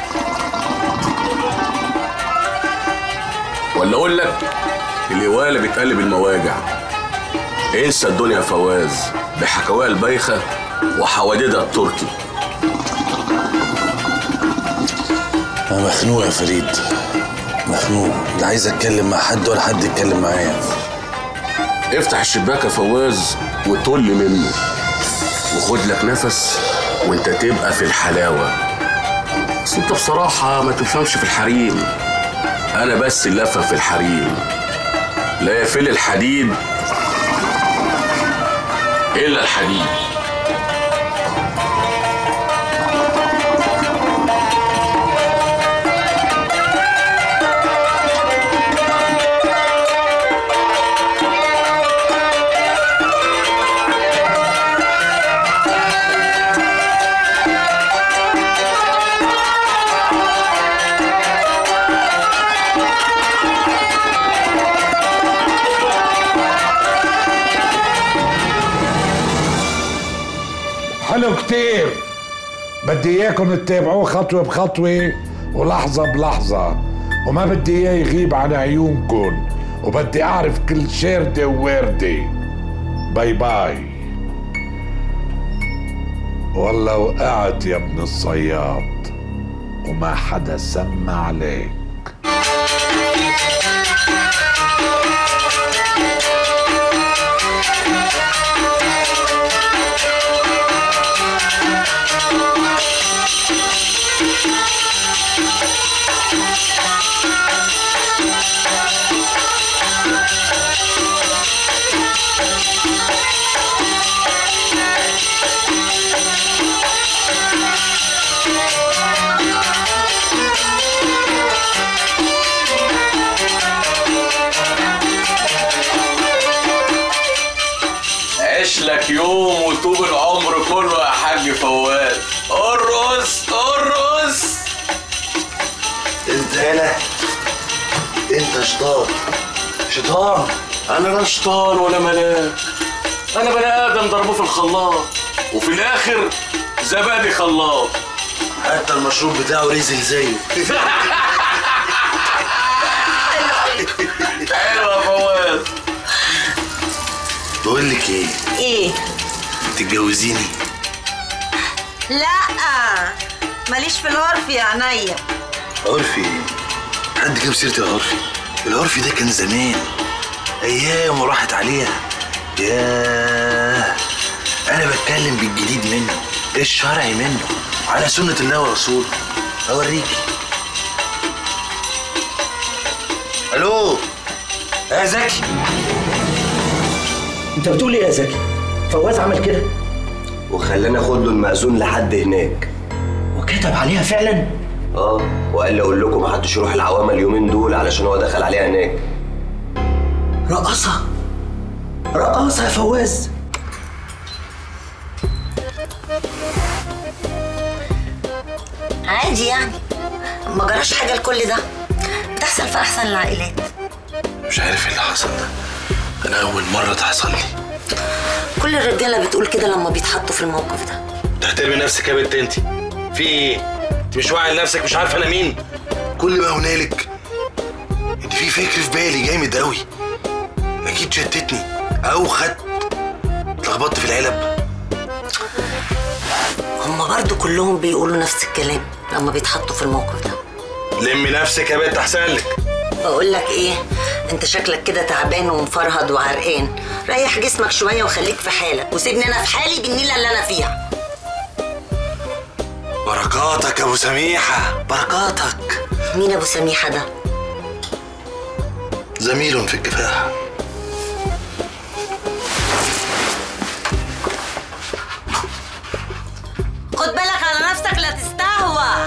ولا اقول لك الهواله بتقلب المواجع انسى الدنيا يا فواز بحكاويها البايخه وحوادثها التركي انا مخنوق يا فريد مخنوق لا عايز اتكلم مع حد ولا حد يتكلم معايا افتح الشباك يا فواز وطل منه وخد لك نفس وانت تبقى في الحلاوه بس انت بصراحه ما تفهمش في الحريم انا بس اللي افهم في الحريم لا يفل الحديد الا الحديد حلو كتير بدي اياكم تتابعوه خطوة بخطوة ولحظة بلحظة وما بدي اياه يغيب عن عيونكم وبدي اعرف كل شاردة وواردة باي باي والله وقعت يا ابن الصياد وما حدا سمع عليك لك يوم وطوب العمر كله يا حاج فواز ارقص ارقص انت هنا انت شيطان شيطان انا لا شيطان ولا ملاك انا بني ادم ضربه في الخلاط وفي الاخر زبادي خلاط حتى المشروب بتاعه ريزل زيه حلو يا فواز بقول لك ايه ايه تتجوزيني لا ماليش في العرف يا عينيا عرفي حد جاب سيره العرفي العرفي ده كان زمان ايام وراحت عليها ياه انا بتكلم بالجديد منه الشرعي منه على سنه الله ورسوله اوريكي الو يا زكي انت بتقول ايه يا زكي فواز عمل كده وخلاني اخد له المأذون لحد هناك وكتب عليها فعلا اه وقال لي اقول لكم محدش يروح العوامه اليومين دول علشان هو دخل عليها هناك رقصه رقصه يا فواز عادي يعني ما جراش حاجه لكل ده بتحصل في احسن العائلات مش عارف ايه اللي حصل ده انا اول مره تحصل لي كل الرجاله بتقول كده لما بيتحطوا في الموقف ده تحترمي نفسك يا بنت انت في ايه انت مش واعي لنفسك مش عارفه انا مين كل ما هنالك انت في فكر في بالي جامد قوي اكيد شتتني او خدت اتلخبطت في العلب هما برضو كلهم بيقولوا نفس الكلام لما بيتحطوا في الموقف ده لمي نفسك يا بنت احسن لك بقول لك ايه انت شكلك كده تعبان ومفرهد وعرقان ريح جسمك شويه وخليك في حالك وسيبني انا في حالي بالنيله اللي انا فيها بركاتك يا ابو سميحه بركاتك مين ابو سميحه ده زميل في الكفاح خد بالك على نفسك لا تستهوى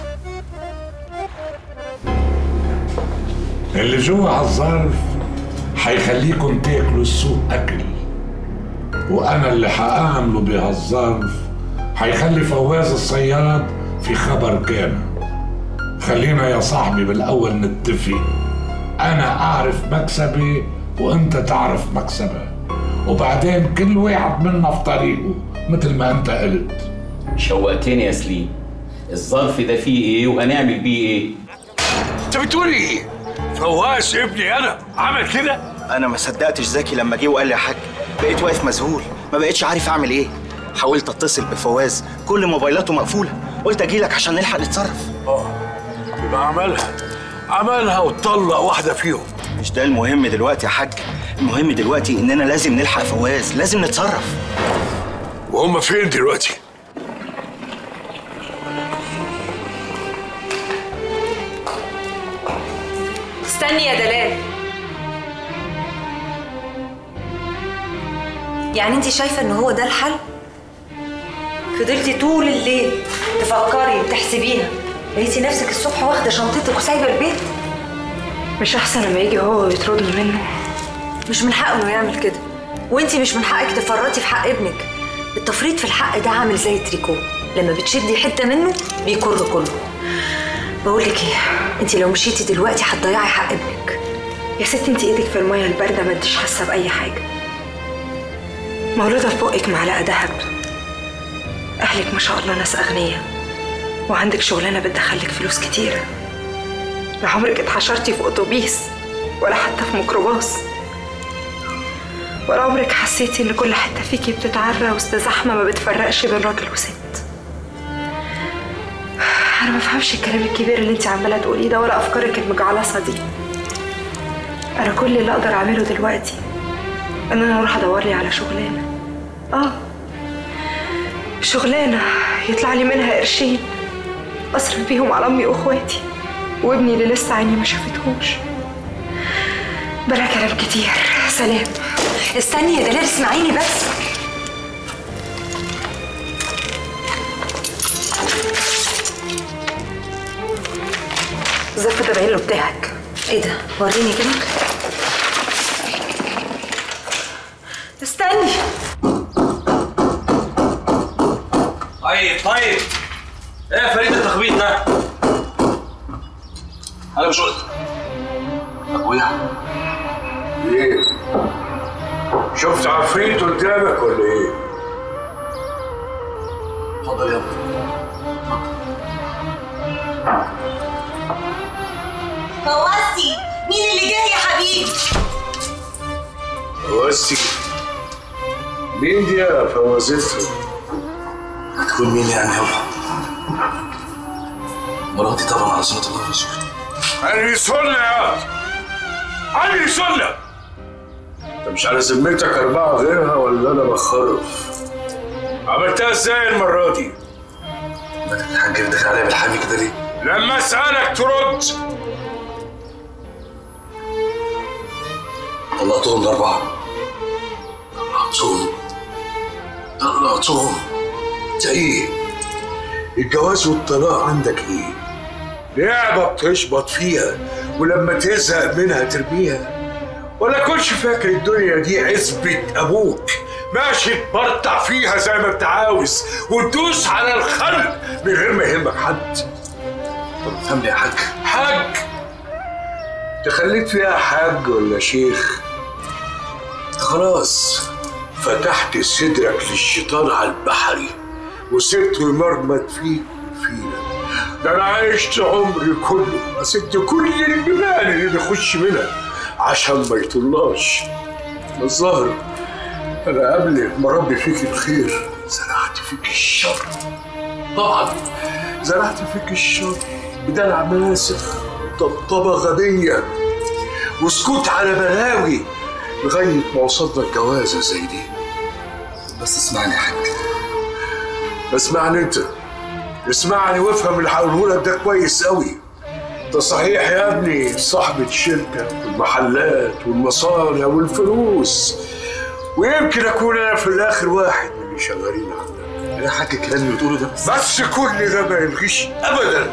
اللي جوه على الظرف هيخليكم تاكلوا السوق اكل وانا اللي هاعمله بهالظرف هيخلي فواز الصياد في خبر كامل خلينا يا صاحبي بالاول نتفق انا اعرف مكسبي وانت تعرف مكسبك وبعدين كل واحد منا في طريقه مثل ما انت قلت شوقتني يا سليم الظرف ده فيه ايه وهنعمل بيه ايه انت بتقول ايه؟ فواز ابني انا عمل كده؟ انا ما صدقتش زكي لما جه وقال لي يا حاج بقيت واقف مذهول ما بقتش عارف اعمل ايه حاولت اتصل بفواز كل موبايلاته مقفوله قلت اجي لك عشان نلحق نتصرف اه يبقى عملها عملها وطلق واحده فيهم مش ده المهم دلوقتي يا حاج المهم دلوقتي اننا لازم نلحق فواز لازم نتصرف وهم فين دلوقتي؟ استني يا دلال يعني انت شايفه ان هو ده الحل فضلتي طول الليل تفكري وتحسبيها لقيتي نفسك الصبح واخده شنطتك وسايبه البيت مش احسن لما يجي هو ويطردني منه مش من حقه انه يعمل كده وانتي مش من حقك تفرطي في حق ابنك التفريط في الحق ده عامل زي التريكو لما بتشدي حته منه بيكر كله بقول لك ايه انت لو مشيتي دلوقتي هتضيعي حق ابنك يا ستي انت ايدك في الميه البارده ما انتش حاسه باي حاجه مولوده في بقك معلقه دهب اهلك ما شاء الله ناس اغنياء وعندك شغلانه بتدخلك فلوس كتيره لا عمرك اتحشرتي في اتوبيس ولا حتى في ميكروباص ولا عمرك حسيتي ان كل حته فيكي بتتعرى وسط زحمه ما بتفرقش بين راجل وست انا ما بفهمش الكلام الكبير اللي انت عماله تقوليه ده ولا افكارك المجعلصه دي انا كل اللي اقدر اعمله دلوقتي ان انا اروح ادور لي على شغلانه اه شغلانه يطلع لي منها قرشين اصرف بيهم على امي واخواتي وابني اللي لسه عيني ما شافتهوش بلا كلام كتير سلام استني يا دلال اسمعيني بس الظرف ده باين له بتاعك ايه ده وريني كده استني طيب ايه يا فريد التخبيط ده؟ انا مش قلت ابويا ايه؟ شفت عفريت قدامك ولا ايه؟ اتفضل يا ابني فوزتي مين اللي جه يا حبيبي فوزتي مين دي يا فوزتها؟ هتكون مين يعني يابا؟ مراتي طبعا على سنة الله ورسوله أنهي سنة يا أنهي سنة؟ أنت مش على ذمتك أربعة غيرها ولا أنا بخرف؟ عملتها إزاي المرة دي؟ الحاج داخل عليا بالحامي كده ليه؟ لما أسألك ترد طلقتهم الأربعة طلقتهم طلقتهم أنت إيه؟ الجواز والطلاق عندك إيه؟ لعبة بتشبط فيها ولما تزهق منها ترميها ولا كنتش فاكر الدنيا دي عزبة أبوك ماشي تبرطع فيها زي ما أنت عاوز وتدوس على الخلق من غير ما يهمك حد طب افهمني يا حاج حاج تخليت فيها حاج ولا شيخ خلاص فتحت صدرك للشيطان على البحري وسبته يمرمط فيك فينا ده انا عشت عمري كله مسكت كل الجبال اللي بيخش منها عشان ما يطلعش الظاهر انا قبل ما ربي فيك الخير زرعت فيك الشر طبعا زرعت فيك الشر بدلع ماسخ طبطبة غبية وسكوت على بلاوي لغاية ما وصلنا الجوازة زي دي بس اسمعني يا حاج اسمعني انت اسمعني وافهم اللي هقوله لك ده كويس قوي ده صحيح يا ابني صاحبة شركة والمحلات والمصانع والفلوس ويمكن اكون انا في الاخر واحد من اللي شغالين عندك يا حاج الكلام اللي بتقوله ده بس كل ده ما يلغيش ابدا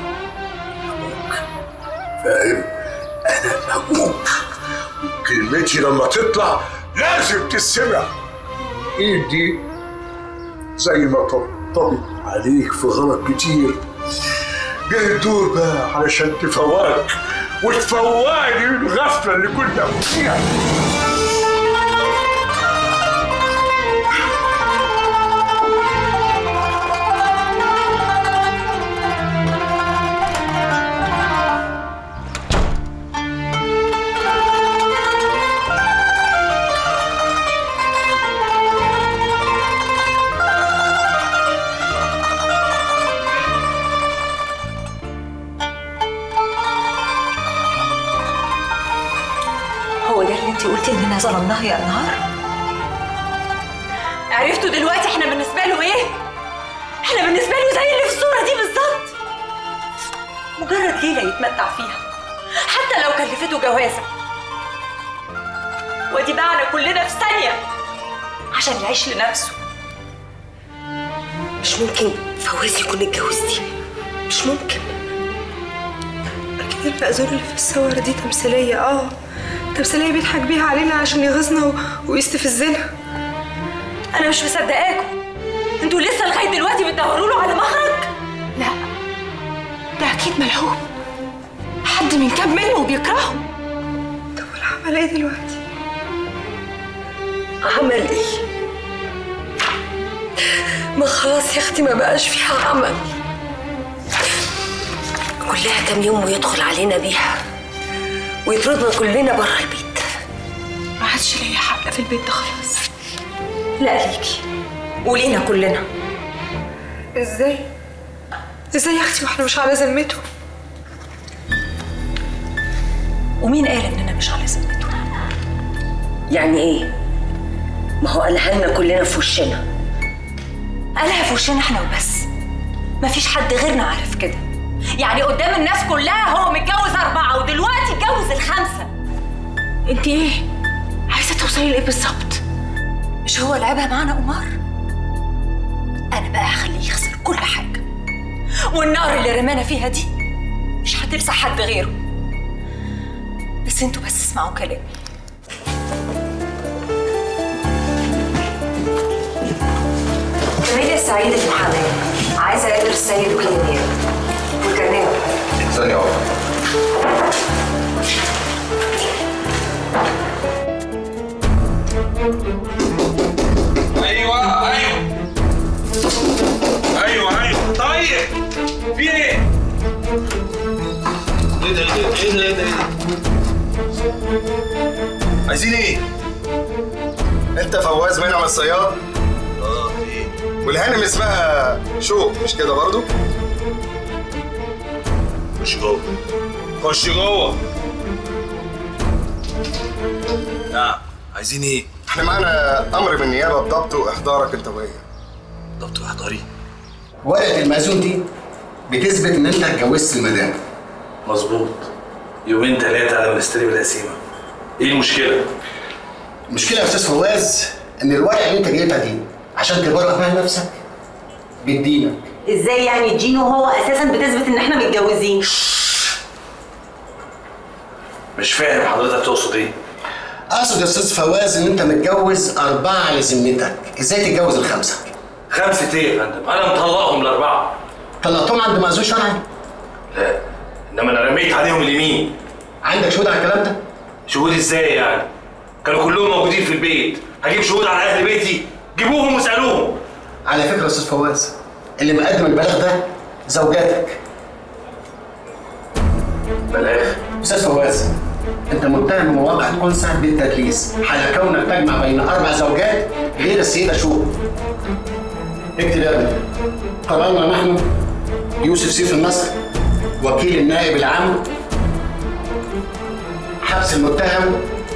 فاهم انا ابوك كلمتي لما تطلع لازم تسمع ايد دي زي ما طبطبت عليك في غلط كتير جه الدور بقى علشان تفوقك وتفوقني من الغفله اللي كنا فيها هو ده اللي انت قلتي اننا ظلمناه يا انهار عرفتوا دلوقتي احنا بالنسبه له ايه احنا بالنسبه له زي اللي في الصوره دي بالظبط مجرد ليله يتمتع فيها حتى لو كلفته جوازه ودي باعنا كلنا في ثانيه عشان يعيش لنفسه مش ممكن فواز يكون اتجوز دي مش ممكن أكيد المأذون اللي في الصور دي تمثيلية اه تمثيلية بيضحك بيها علينا عشان يغيظنا و... ويستفزنا انا مش مصدقاكم انتوا لسه لغايه دلوقتي بتدوروا له على مخرج لا ده أكيد ملعوب حد من كام منه وبيكرهه طب والعمل ايه دلوقتي؟ عمل ايه ما خلاص يا اختي ما بقاش فيها عمل كلها كام يوم ويدخل علينا بيها ويطردنا كلنا بره البيت ما عادش ليا حق في البيت ده خلاص لا ليكي ولينا كلنا ازاي؟ ازاي يا اختي واحنا مش على ذمته؟ ومين قال اننا مش على ذمته يعني ايه ما هو قالها لنا كلنا في وشنا قالها في وشنا احنا وبس مفيش حد غيرنا عارف كده يعني قدام الناس كلها هو متجوز أربعة ودلوقتي اتجوز الخمسة انت ايه؟ عايزة توصلي لايه بالظبط؟ مش هو لعبها معانا قمار أنا بقى هخليه يخسر كل حاجة والنار اللي رمانا فيها دي مش هتلسع حد غيره بس انتوا بس اسمعوا كلامي جميلة السعيدة المحامية عايزة السيد وكيل النيابه والكرنيه ثانية واحدة ايوه ايوه ايوه ايوه طيب في ايه؟ ايه ده ايه ده ايه ده ايه ده عايزين ايه؟ انت فواز منعم الصياد اه ايه والهانم اسمها شوق مش كده برضو خش جوه خش جوه نعم عايزين ايه؟ احنا معانا امر من النيابه بضبط واحضارك انت وهي ضبط واحضاري ورقه المأذون دي بتثبت ان انت اتجوزت المدام مظبوط يومين ثلاثة على ما نستلم القسيمة ايه المشكلة؟ المشكله يا استاذ فواز ان الورقه اللي انت جايبها دي عشان تبرأ بيها نفسك بتدينك ازاي يعني جينو هو اساسا بتثبت ان احنا متجوزين مش فاهم حضرتك تقصد ايه؟ اقصد يا استاذ فواز ان انت متجوز اربعه على ذمتك ازاي تتجوز الخمسه خمسة ايه يا فندم؟ أنا مطلقهم الأربعة طلقتهم عند مأذون شرعي لا إنما أنا رميت عليهم اليمين عندك شهود على الكلام ده؟ شهود ازاي يعني؟ كانوا كلهم موجودين في البيت هجيب شهود على أهل بيتي جيبوهم واسألوهم على فكره يا استاذ فواز اللي مقدم البلاغ ده زوجاتك بلاغ استاذ فواز انت متهم بمواقعة انثى بالتدليس على كونك تجمع بين اربع زوجات غير السيده شو اكتب يا ابني قررنا نحن يوسف سيف النصر وكيل النائب العام حبس المتهم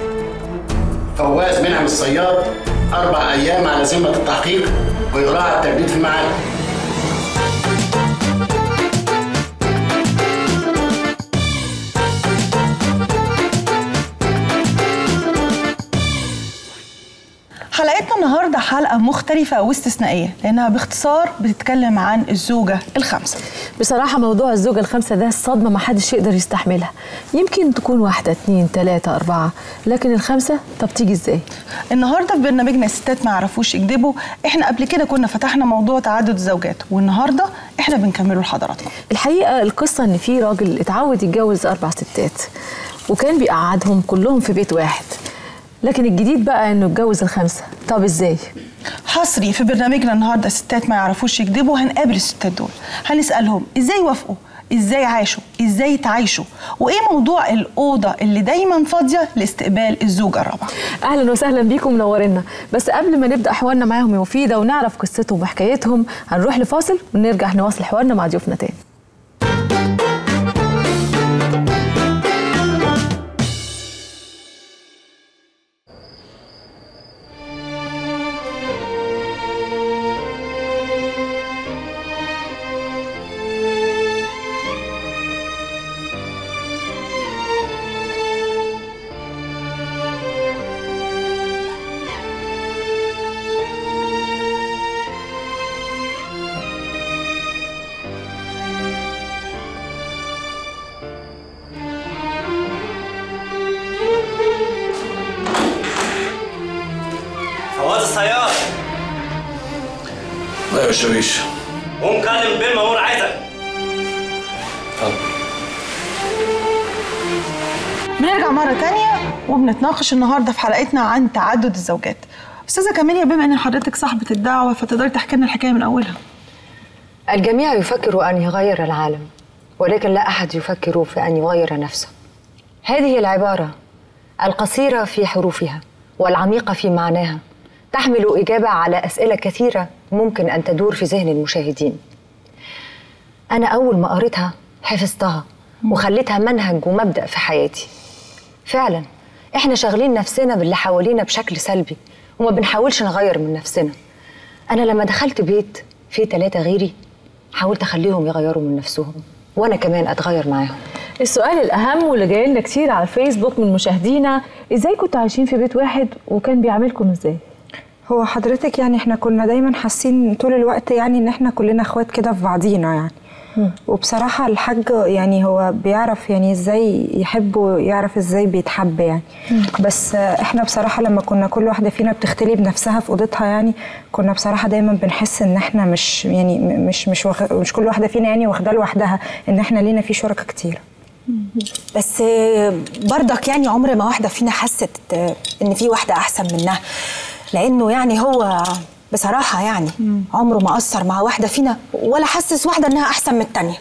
فواز منعم الصياد اربع ايام على ذمه التحقيق واغراء التجديد في المعاد حلقتنا النهارده حلقه مختلفه واستثنائيه لانها باختصار بتتكلم عن الزوجه الخامسه بصراحة موضوع الزوجة الخامسة ده صدمة محدش يقدر يستحملها يمكن تكون واحدة اتنين تلاتة أربعة لكن الخامسة طب تيجي ازاي؟ النهارده في برنامجنا الستات ما يعرفوش يكذبوا احنا قبل كده كنا فتحنا موضوع تعدد الزوجات والنهارده احنا بنكمله لحضراتكم الحقيقة القصة إن في راجل اتعود يتجوز أربع ستات وكان بيقعدهم كلهم في بيت واحد لكن الجديد بقى إنه اتجوز الخامسة طب ازاي؟ حصري في برنامجنا النهارده ستات ما يعرفوش يكذبوا هنقابل الستات دول هنسالهم ازاي وافقوا ازاي عاشوا ازاي تعايشوا وايه موضوع الاوضه اللي دايما فاضيه لاستقبال الزوجه الرابعه اهلا وسهلا بيكم منورينا بس قبل ما نبدا حوارنا معاهم يا مفيده ونعرف قصتهم وحكايتهم هنروح لفاصل ونرجع نواصل حوارنا مع ضيوفنا تاني فواز الصياد لا يا شريش قوم كلم بيه المأمور عايزك بنرجع مرة تانية وبنتناقش النهاردة في حلقتنا عن تعدد الزوجات أستاذة كاميليا بما أن حضرتك صاحبة الدعوة فتقدري تحكي لنا الحكاية من أولها الجميع يفكر أن يغير العالم ولكن لا أحد يفكر في أن يغير نفسه هذه العبارة القصيرة في حروفها والعميقة في معناها تحمل إجابة على أسئلة كثيرة ممكن أن تدور في ذهن المشاهدين أنا أول ما قريتها حفظتها وخليتها منهج ومبدأ في حياتي فعلا احنا شاغلين نفسنا باللي حوالينا بشكل سلبي وما بنحاولش نغير من نفسنا انا لما دخلت بيت فيه ثلاثة غيري حاولت اخليهم يغيروا من نفسهم وانا كمان اتغير معاهم السؤال الأهم واللي جاي لنا كتير على الفيسبوك من مشاهدينا ازاي كنتوا عايشين في بيت واحد وكان بيعاملكم ازاي؟ هو حضرتك يعني احنا كنا دايما حاسين طول الوقت يعني ان احنا كلنا اخوات كده في بعضينا يعني وبصراحة الحاج يعني هو بيعرف يعني ازاي يحب ويعرف ازاي بيتحب يعني بس آه، احنا بصراحة لما كنا كل واحدة فينا بتختلي بنفسها في اوضتها يعني كنا بصراحة دايما بنحس ان احنا مش يعني م- مش مش واخ... مش كل واحدة فينا يعني واخداه لوحدها ان احنا لينا في شركاء كتير بس برضك يعني عمر ما واحدة فينا حست إن في واحدة أحسن منها لأنه يعني هو بصراحة يعني عمره ما قصر مع واحدة فينا ولا حسس واحدة إنها أحسن من التانية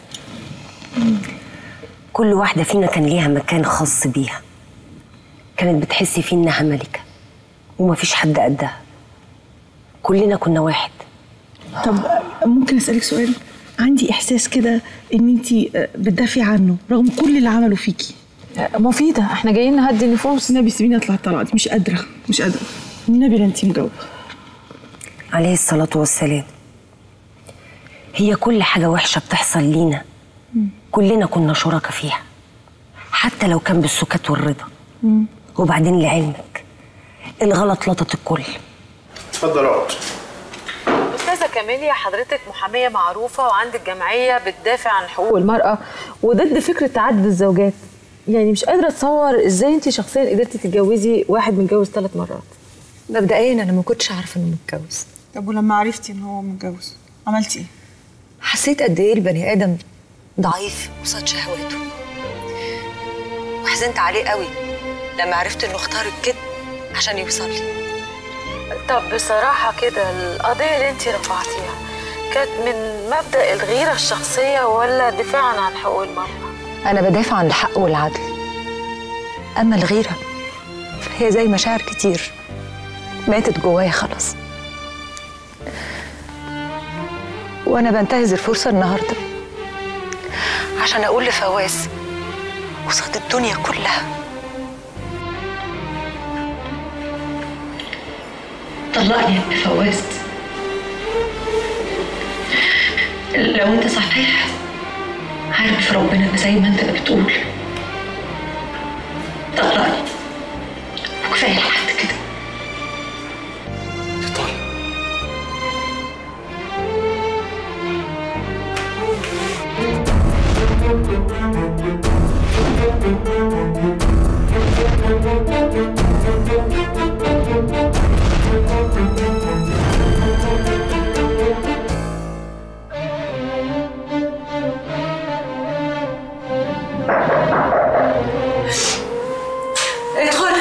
كل واحدة فينا كان ليها مكان خاص بيها كانت بتحسي فيه إنها ملكة ومفيش حد قدها كلنا كنا واحد طب ممكن اسالك سؤال عندي احساس كده ان انت بتدافعي عنه رغم كل اللي عمله فيكي مفيده احنا جايين نهدي النفوس النبي سيبيني اطلع الطلعه دي مش قادره مش قادره النبي لا انت مجاوبه عليه الصلاة والسلام هي كل حاجة وحشة بتحصل لينا كلنا كنا شركاء فيها حتى لو كان بالسكات والرضا وبعدين لعلمك الغلط لطط الكل اتفضل اقعد استاذه كاميليا حضرتك محاميه معروفه وعندك جمعيه بتدافع عن حقوق المراه وضد فكره تعدد الزوجات يعني مش قادره اتصور ازاي انت شخصيا قدرتي تتجوزي واحد متجوز ثلاث مرات مبدئيا انا ما كنتش عارفه انه متجوز طب ولما عرفتي ان هو متجوز عملتي ايه حسيت قد ايه البني ادم ضعيف قصاد شهواته وحزنت عليه قوي لما عرفت انه اختار الكذب عشان يوصل لي طب بصراحه كده القضيه اللي انت رفعتيها كانت من مبدا الغيره الشخصيه ولا دفاعا عن حقوق المراه انا بدافع عن الحق والعدل اما الغيره فهي زي مشاعر كتير ماتت جوايا خلاص وانا بنتهز الفرصه النهارده عشان اقول لفواز قصاد الدنيا كلها طلقني يا ابن فواز لو انت صحيح عارف ربنا زي ما انت بتقول طلقني وكفايه لحد كده ادخل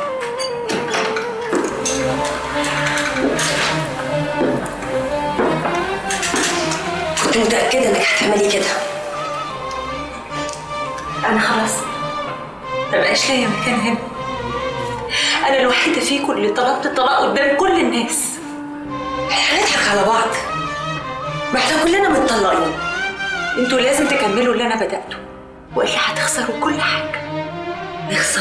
كنت متأكدة إنك هتعملي كده انا خلاص ما بقاش ليا مكان هنا انا الوحيده فيكم اللي طلبت الطلاق قدام كل الناس احنا هنضحك على بعض ما احنا كلنا متطلقين انتوا لازم تكملوا اللي انا بدأته والا هتخسروا كل حاجه نخسر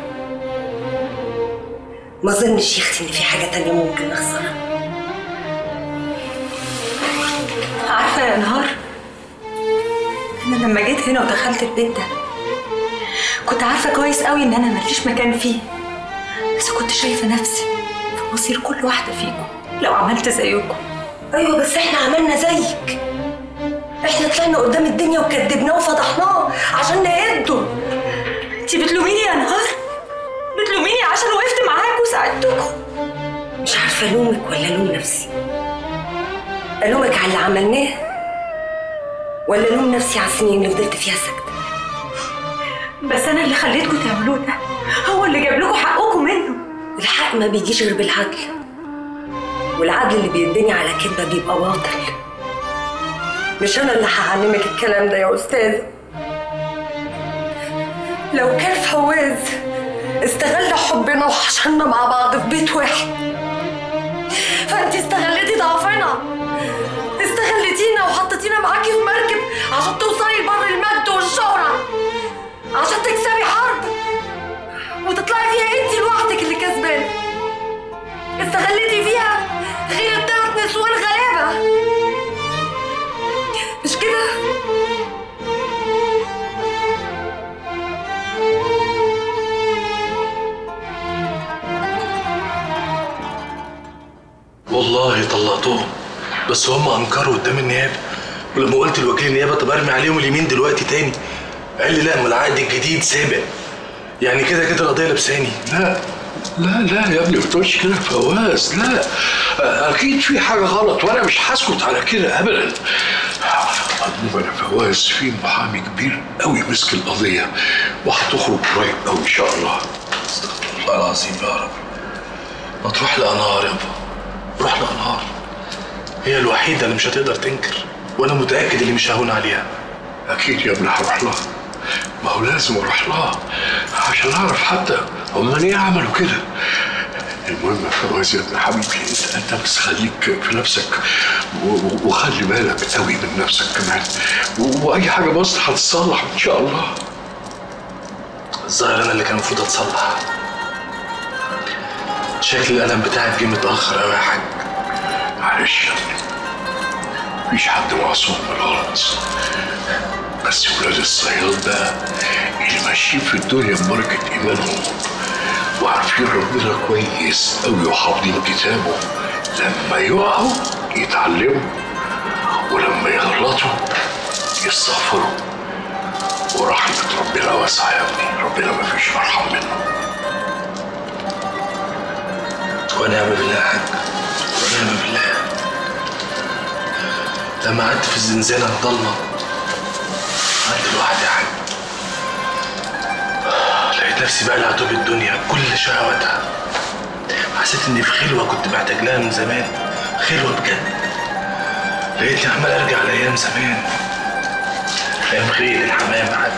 ما اظنش يا اختي ان في حاجة تانية ممكن نخسرها عارفه يا نهار انا لما جيت هنا ودخلت البيت ده كنت عارفه كويس قوي ان انا ماليش مكان فيه بس كنت شايفه نفسي في مصير كل واحده فيكم لو عملت زيكم ايوه بس احنا عملنا زيك احنا طلعنا قدام الدنيا وكدبناه وفضحناه عشان نهده انت بتلوميني يا نهار بتلوميني عشان وقفت معاكم وساعدتكم مش عارفة ألومك ولا ألوم نفسي ألومك على اللي عملناه ولا ألوم نفسي على السنين اللي فضلت فيها ساكتة بس انا اللي خليتكم تعملوه ده هو اللي جاب لكم حقكم منه الحق ما بيجيش غير بالعدل والعدل اللي بيتبني على كذبة بيبقى باطل مش أنا اللي هعلمك الكلام ده يا أستاذة لو كان فواز استغل حبنا وحشرنا مع بعض في بيت واحد فانت استغلتي ضعفنا استغلتينا وحطيتينا معاكي في مركب عشان توصلي لبر المجد والشهرة عشان تكسبي حرب وتطلعي فيها انت لوحدك اللي كسبانة استغلتي فيها غير الثلاث نسوان غلابة مش كده؟ والله طلقتهم بس هم انكروا قدام النيابه ولما قلت لوكيل النيابه طب ارمي عليهم اليمين دلوقتي تاني قال لي لا ما العقد الجديد سابق يعني كده كده القضيه لابساني لا لا لا يا ابني ما تقولش كده يا فواز لا اكيد في حاجه غلط وانا مش هسكت على كده ابدا عموما يا فواز في محامي كبير قوي مسك القضيه وهتخرج قريب قوي ان شاء الله استغفر الله العظيم يا رب ما تروح لانهار يابا روح لانهار هي الوحيده اللي مش هتقدر تنكر وانا متاكد اللي مش ههون عليها اكيد يا ابني هروح لها ما هو لازم اروح لها عشان اعرف حتى هم ليه عملوا كده المهم يا فواز يا ابن حبيبي انت انت بس خليك في نفسك و- و- وخلي بالك قوي من نفسك كمان و- واي حاجه باظت هتتصلح ان شاء الله الظاهر انا اللي كان المفروض اتصلح شكل القلم بتاعك جه متاخر قوي يا حاج معلش يا ابني مفيش حد معصوم من الغلط بس ولاد الصياد بقى اللي ماشيين في الدنيا ببركة إيمانهم وعارفين ربنا كويس أوي وحافظين كتابه لما يقعوا يتعلموا ولما يغلطوا يستغفروا ورحمة ربنا واسعة يا ابني ربنا مفيش أرحم منه ونعم بالله يا حاج ونعم بالله لما قعدت في الزنزانة الضلمة قعدت لوحدي يا حاج لقيت نفسي بقلع طوب الدنيا بكل شهواتها حسيت اني في خلوة كنت محتاج لها من زمان خلوة بجد لقيتني عمال ارجع لايام زمان ايام خيل الحمام يا حاج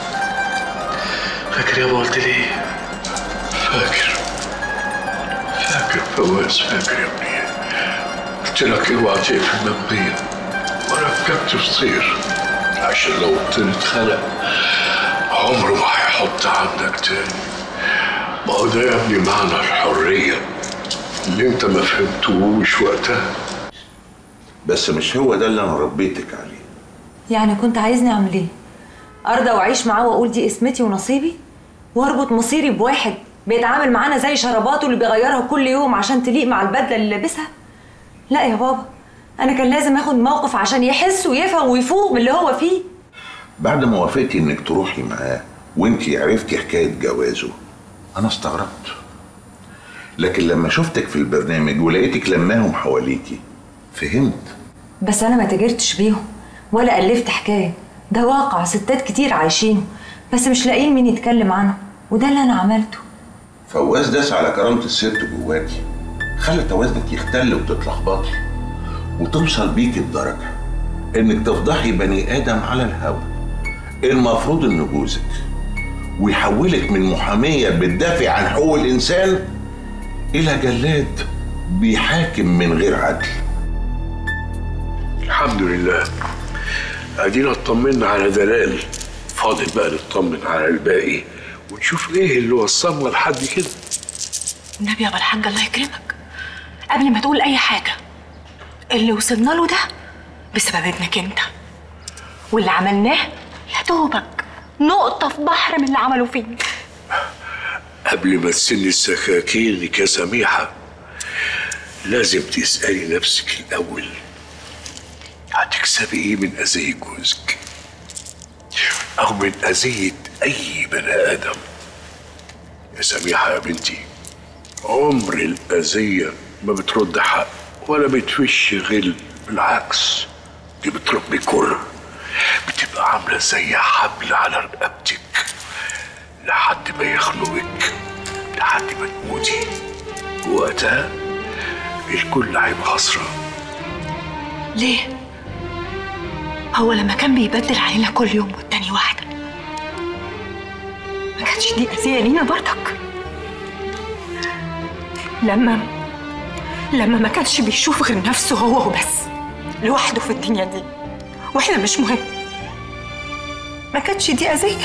فاكر يابا قلت لي ايه؟ فاكر فاكر فواز فاكر يا ابني قلت لك اوعى تقفل المبنية وركبت في طير عشان لو الطير اتخلق عمره ما هيحط عندك تاني ما هو ده يا ابني معنى الحرية اللي انت ما فهمتوش وقتها بس مش هو ده اللي انا ربيتك عليه يعني كنت عايزني اعمل ايه ارضى واعيش معاه واقول دي اسمتي ونصيبي واربط مصيري بواحد بيتعامل معانا زي شراباته اللي بيغيرها كل يوم عشان تليق مع البدله اللي لابسها لا يا بابا انا كان لازم اخد موقف عشان يحس ويفهم ويفوق من اللي هو فيه بعد ما وافقتي انك تروحي معاه وانتي عرفتي حكايه جوازه انا استغربت لكن لما شفتك في البرنامج ولقيتك لماهم حواليكي فهمت بس انا ما تاجرتش بيهم ولا الفت حكايه ده واقع ستات كتير عايشينه بس مش لاقيين مين يتكلم عنه وده اللي انا عملته فواز داس على كرامه الست جواكي خلى توازنك يختل وتتلخبطي وتوصل بيكي لدرجه انك تفضحي بني ادم على الهوا المفروض انه جوزك ويحولك من محاميه بتدافع عن حقوق الانسان الى جلاد بيحاكم من غير عدل الحمد لله ادينا اطمنا على دلال فاضل بقى نطمن على الباقي ونشوف ايه اللي وصلنا لحد كده النبي يا ابو الحاج الله يكرمك قبل ما تقول اي حاجه اللي وصلنا له ده بسبب ابنك انت واللي عملناه يا دوبك نقطه في بحر من اللي عملوا فينا قبل ما تسني سكاكينك يا سميحة لازم تسألي نفسك الأول هتكسبي إيه من أذية جوزك أو من أذية أي بني آدم يا سميحة يا بنتي عمر الأذية ما بترد حق ولا بتفش غل بالعكس دي بتربي كره بتبقى عاملة زي حبل على رقبتك لحد ما يخنقك لحد ما تموتي وقتها الكل هيبقى خسران ليه هو لما كان بيبدل علينا كل يوم والتاني واحده ما كانتش دي اذيه لينا برضك لما لما ما كانش بيشوف غير نفسه هو وبس لوحده في الدنيا دي واحنا مش مهم ما كانتش دي اذيه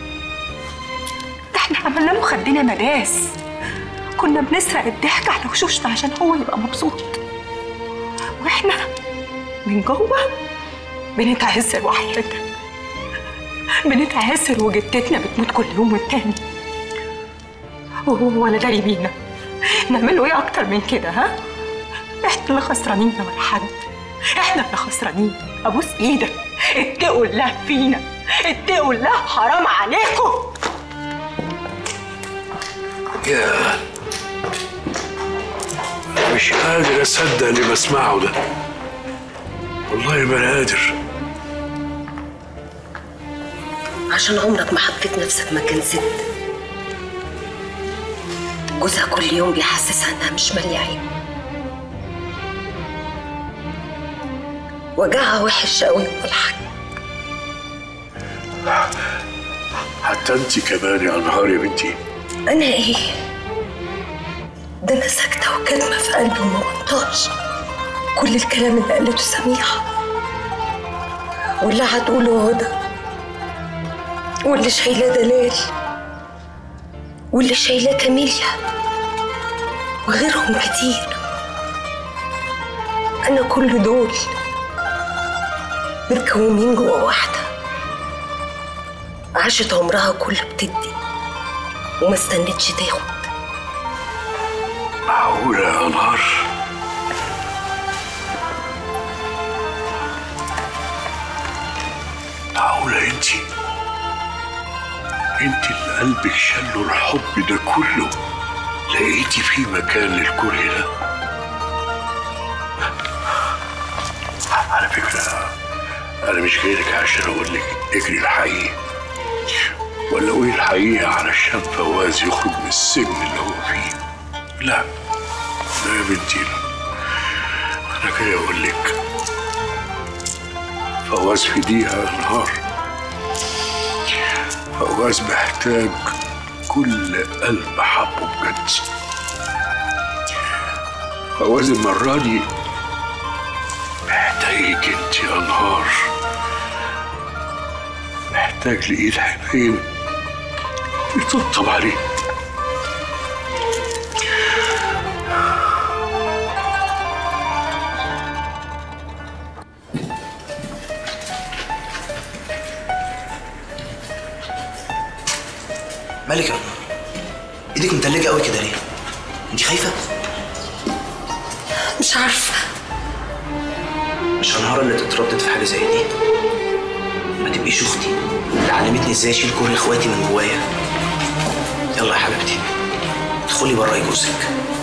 ده احنا عملنا له خدنا مداس كنا بنسرق الضحك على وشوشنا عشان هو يبقى مبسوط واحنا من جوه بنتعسر وحياتك بنتعسر وجدتنا بتموت كل يوم والتاني وهو ولا داري بينا نعمله ايه اكتر من كده ها احنا اللي خسرانين يا حد احنا اللي خسرانين ابوس ايدك اتقوا الله فينا اتقوا الله حرام عليكم يا مش قادر اصدق اللي بسمعه ده والله ما قادر عشان عمرك ما حطيت نفسك مكان ست جوزها كل يوم بيحسسها انها مش مالية عين وجعها وحش قوي والحاج حتى انت كمان يا انهار يا بنتي انا ايه ده انا ساكته وكاتمه في قلبي وما بنطقش كل الكلام اللي قالته سميحه واللي هتقوله هدى واللي شايلاه دلال واللي شايلاه كاميليا وغيرهم كتير انا كل دول متكومين جوا واحده عاشت عمرها كله بتدي وما استنتش تاخد معقولة يا انهار معقولة انت انت اللي قلبك شله الحب ده كله لقيتي فيه مكان للكره ده على فكرة أنا مش جايلك عشان أقول لك اجري الحقيقة ولا قولي الحقيقة علشان فواز يخرج من السجن اللي هو فيه لا لا يا بنتي لا أنا جاي أقول لك فواز في دقيقة نهار فواز محتاج كل قلب حبه بجد فواز المرة دي محتاجك انت يا نهار محتاج لإيد حنين يطبطب عليه مالك يا نهار ايدك متلجه قوي كده ليه انت خايفه مش عارفه مش هنهار اللي تتردد في حاجه زي دي ما تبقيش اختي اللي علمتني ازاي اشيل كره اخواتي من جوايا يلا يا حبيبتي ادخلي بره جوزك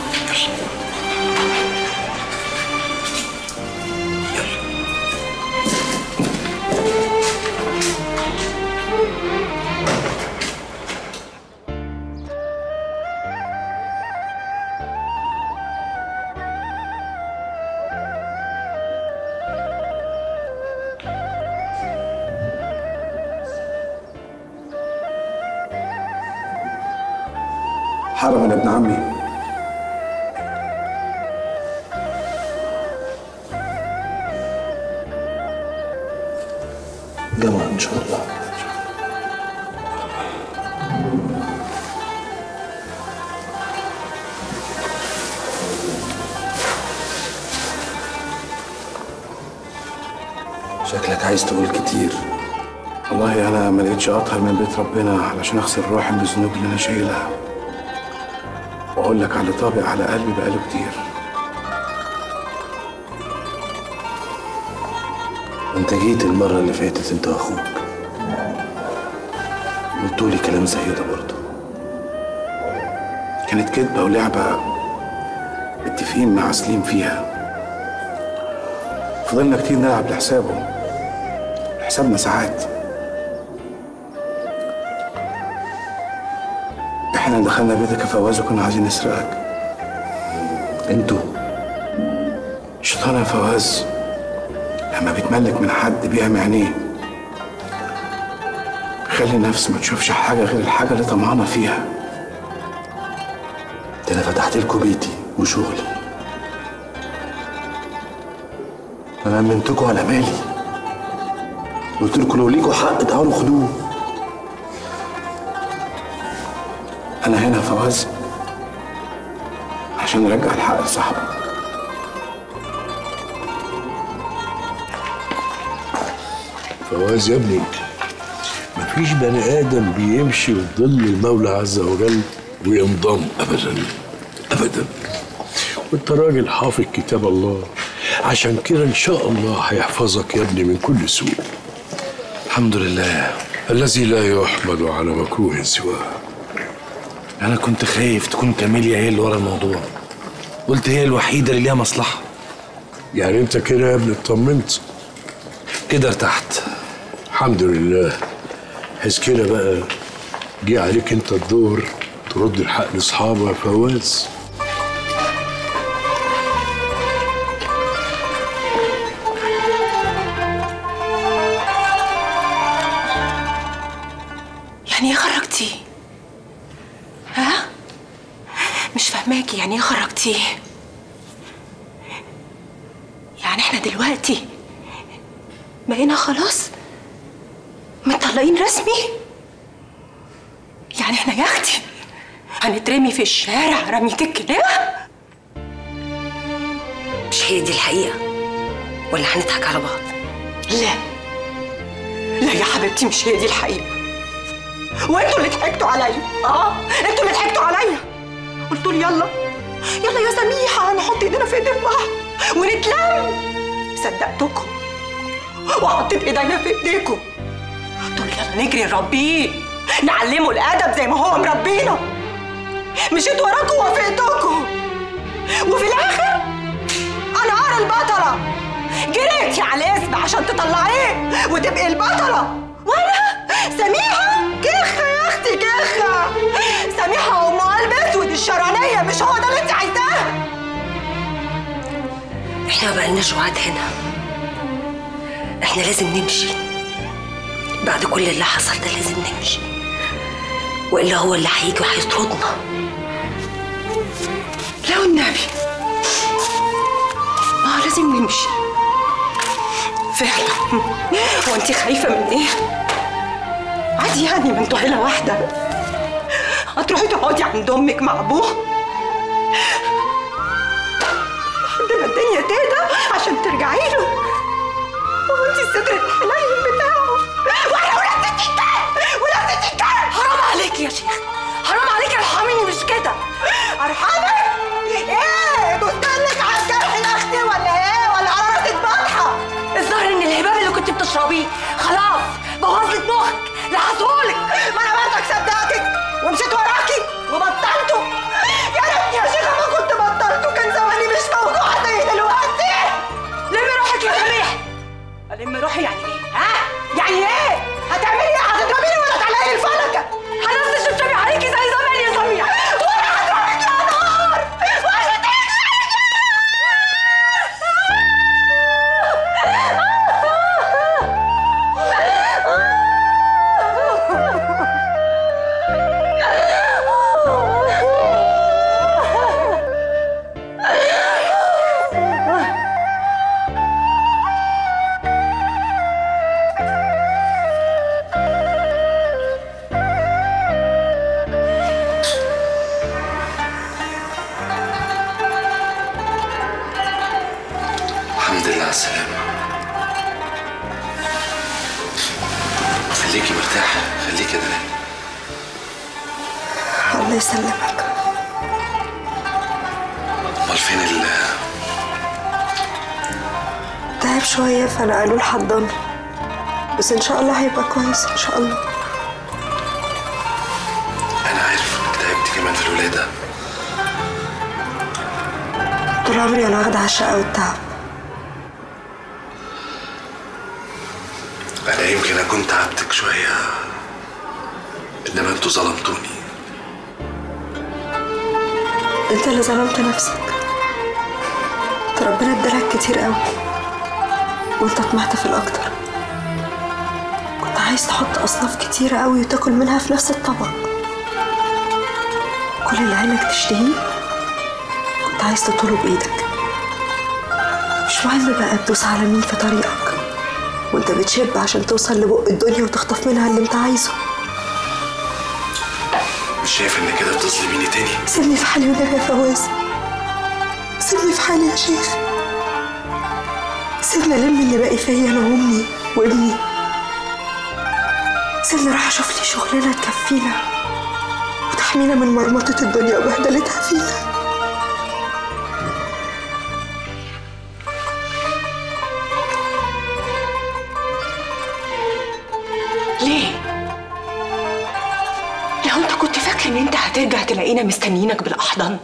حرم يا ابن عمي جمع ان شاء الله شكلك عايز تقول كتير والله انا ما لقيتش اطهر من بيت ربنا علشان اغسل روحي من الذنوب اللي انا شايلها واقول لك على طابق على قلبي بقاله كتير انت جيت المره اللي فاتت انت واخوك قلتولي كلام زي ده برضه كانت كدبه ولعبه متفقين مع سليم فيها فضلنا كتير نلعب لحسابه لحسابنا ساعات احنا دخلنا بيتك يا فواز وكنا عايزين نسرقك انتوا الشيطان يا فواز لما بيتملك من حد بيعمي عينيه بيخلي النفس ما تشوفش حاجة غير الحاجة اللي طمعانة فيها ده أنا فتحت لكم بيتي وشغلي أنا أمنتكم على مالي قلت لكم لو ليكوا حق تعالوا خدوه أنا هنا يا فواز عشان أرجع الحق لصاحبه فواز يا ابني مفيش بني ادم بيمشي في ظل المولى عز وجل وينضم ابدا ابدا وانت راجل حافظ كتاب الله عشان كده ان شاء الله هيحفظك يا ابني من كل سوء الحمد لله الذي لا يحمد على مكروه سواه انا كنت خايف تكون كاميليا هي اللي ورا الموضوع قلت هي الوحيده اللي ليها مصلحه يعني انت كده يا ابني اطمنت كده ارتحت الحمد لله حس كده بقى جه عليك انت الدور ترد الحق لاصحابه يا فواز يعني ايه خرجتيه؟ ها؟ مش فاهماكي يعني ايه خرجتيه؟ يعني احنا دلوقتي بقينا خلاص متطلقين رسمي؟ يعني احنا يا اختي هنترمي في الشارع رمية الكلاب؟ مش هي دي الحقيقة ولا هنضحك على بعض لا لا يا حبيبتي مش هي دي الحقيقة وانتوا اللي ضحكتوا عليا اه انتوا اللي ضحكتوا عليا قلتوا لي يلا يلا يا سميحة نحط ايدينا في ايدين بعض ونتلم صدقتكم وحطيت ايدينا في ايديكم قلتوا لي يلا نجري نربيه نعلمه الادب زي ما هو مربينا مشيت وراكم ووافقتكم وفي الاخر انا ارى البطلة جريتي على الاسم عشان تطلعيه وتبقي البطلة وانا سميحة كخة يا اختي كخة سميحة ام قلب اسود الشرانية مش هو ده اللي انت عايزاه احنا ما بقالناش وعد هنا احنا لازم نمشي بعد كل اللي حصل ده لازم نمشي والا هو اللي هيجي وهيطردنا لا والنبي اه لازم نمشي فعلا هو انت خايفة من ايه؟ عادي يعني ما انتوا عيلة واحدة هتروحي تقعدي عند امك مع ابوها لحد ما الدنيا تهدى عشان ترجعي له هو انت الصدر الحنين بتاعه واحنا ولاد التكال ولاد التكال حرام عليك يا شيخ حرام عليك ارحميني مش كده ارحمك ايه دوستلك على الجرح يا اختي ولا ايه ولا على راسك بطحه الظاهر ان الهباب اللي كنت بتشربيه خلاص بوظ لك مخك لحسهولك ما انا برضك صدقتك ومشيت وراكي وبطلته يا ريتني يا شيخه ما كنت بطلته كان زماني مش موجوعه زي دلوقتي لمي روحك يا سميح الم روحي يعني ايه ها يعني ايه هتعملي ايه هتضربيني ولا تعلقي الفلكه هنزل شبشبي عليكي زي زمان يا سميح وانا هضربك يا نار وانا الحمد لله على السلامة خليكي مرتاحة خليكي يا دلال الله يسلمك امال فين ال تعب شوية فأنا قالوا الحضانة بس إن شاء الله هيبقى كويس إن شاء الله انا عارف انك تعبتي كمان في الولادة طول عمري أنا واخدة على الشقة والتعب انا يمكن اكون تعبتك شوية انما انتوا ظلمتوني أنت اللي ظلمت نفسك أنت ربنا ادالك كتير قوي وأنت طمعت في الأكتر كنت عايز تحط أصناف كتيرة قوي وتاكل منها في نفس الطبق كل اللي عينك تشتهيه كنت عايز تطوله بإيدك مش مهم بقى تدوس على مين في طريقك وانت بتشب عشان توصل لبق الدنيا وتخطف منها اللي انت عايزه مش شايف ان كده بتظلميني تاني سيبني في حالي وده يا فواز سيبني في حالي يا شيخ سيبني الم اللي باقي فيا انا وامي وابني سيبني راح اشوف لي شغلانه تكفينا وتحمينا من مرمطه الدنيا وبهدلتها فينا ان انت هترجع تلاقينا مستنيينك بالاحضان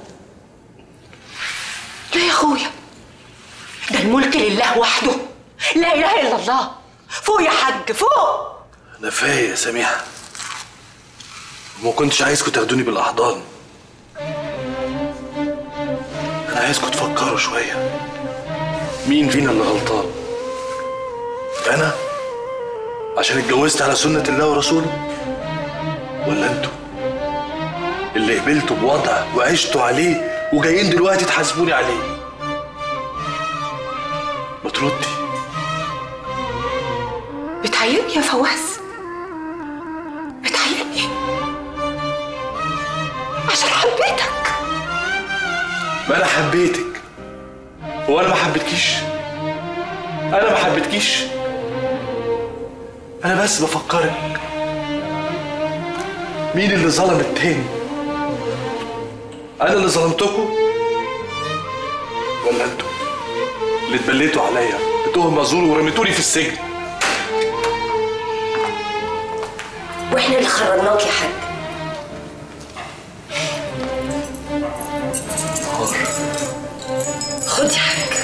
لا يا اخويا ده الملك لله وحده لا اله الا الله فوق يا حاج فوق انا فايق يا سميحه وما كنتش عايزكم تاخدوني بالاحضان انا عايزكم تفكروا شويه مين فينا اللي غلطان انا عشان اتجوزت على سنه الله ورسوله ولا انتوا اللي قبلتوا بوضع وعشتوا عليه وجايين دلوقتي تحاسبوني عليه ما تردي بتعيرني يا فواز بتعيرني عشان حبيتك ما انا حبيتك هو انا ما حبيتكيش انا ما حبيتكيش انا بس بفكرك مين اللي ظلم التاني انا اللي ظلمتكم ولا انتوا اللي اتبليتوا عليا بتهمه زور ورميتوني في السجن واحنا اللي خرجناك يا حاج خد يا حاج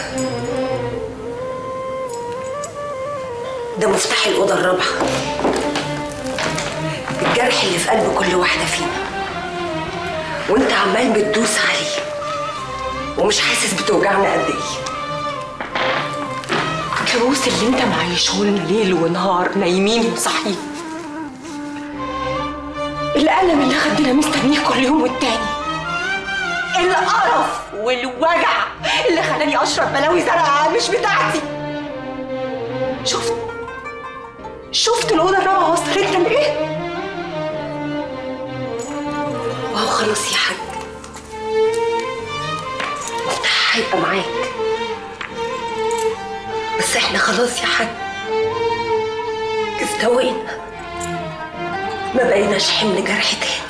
ده مفتاح الأوضة الرابعة الجرح اللي في قلب كل واحدة فينا وانت عمال بتدوس عليه ومش حاسس بتوجعنا قد ايه الكابوس اللي انت معيشهولنا ليل ونهار نايمين وصاحيين الألم اللي خدنا مستنيه كل يوم والتاني القرف والوجع اللي خلاني اشرب بلاوي زرقاء مش بتاعتي شفت شفت الأوضة الرابعة وصلتنا لإيه؟ وهو خلاص يا حاج مفتاح هيبقى معاك بس احنا خلاص يا حاج استوينا ما بقيناش حمل جرح تاني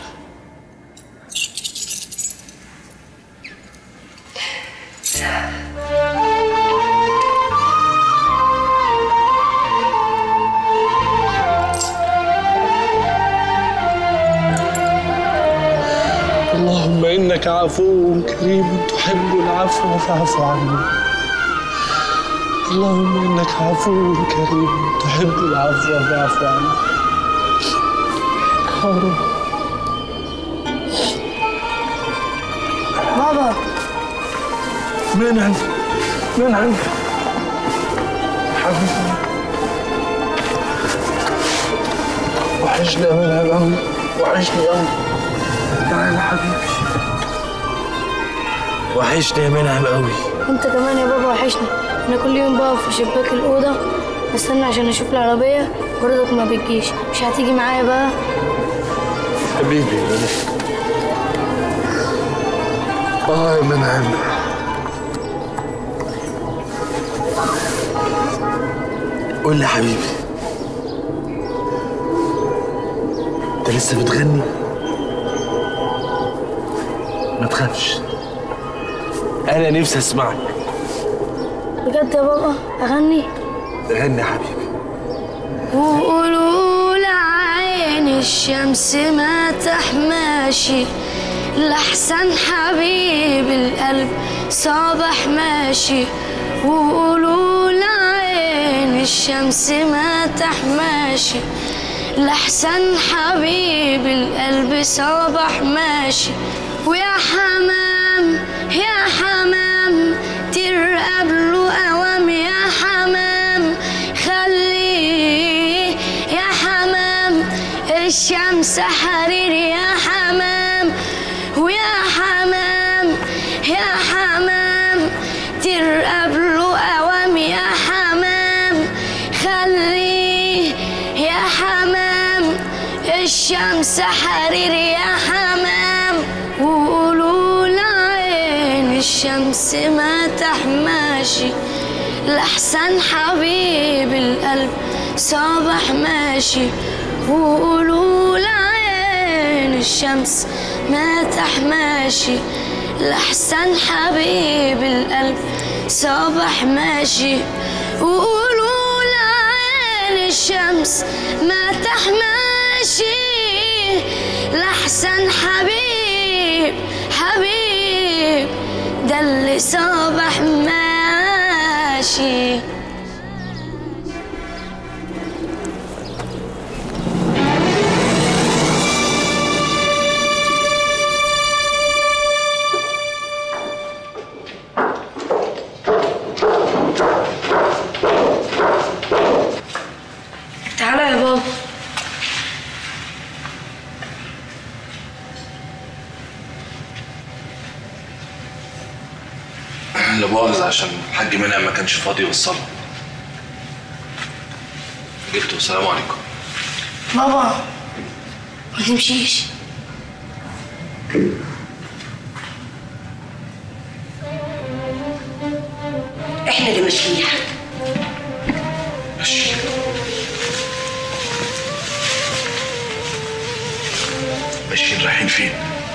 اللهم انك عفو كريم تحب العفو فاعف عني اللهم انك عفو كريم تحب العفو فاعف عني يا رب بابا منعم منعم حبيبي وحشني يا منعم قوي وحشني قوي تعالى يا حبيبي وحشني يا منعم قوي انت كمان يا بابا وحشني انا كل يوم بقف في شباك الاوضه استنى عشان اشوف العربيه برضك ما بتجيش مش هتيجي معايا بقى حبيبي يا منعم اه يا منعم قول لي يا حبيبي انت لسه بتغني ما تخافش انا نفسي اسمعك بجد يا بابا اغني غني يا حبيبي وقولوا لعين الشمس ما تحماشي لحسن حبيب القلب صبح ماشي وقولوا لعين الشمس ما تحماشي لحسن حبيب القلب صبح ماشي ويا حمام يا حمام ترقب له اوام يا حمام خليه يا حمام الشمس حرير يا حمام ويا حمام يا حمام ترقب له اوام يا حمام خليه يا حمام الشمس حرير يا حمام وقولوا لعين الشمس ما تحماشي لحسن حبيب القلب صبح ماشي وقولوا لعين الشمس ما تحماشي لحسن حبيب القلب صبح ماشي وقولوا لعين الشمس ما تحماشي لحسن حبيب حبيب ده اللي صبح ماشي تعالى يا بابا اللي باظ عشان الحاج منعم ما كانش فاضي يوصله جبته السلام عليكم بابا ما تمشيش احنا اللي ماشيين يا حاج ماشي ماشيين رايحين فين؟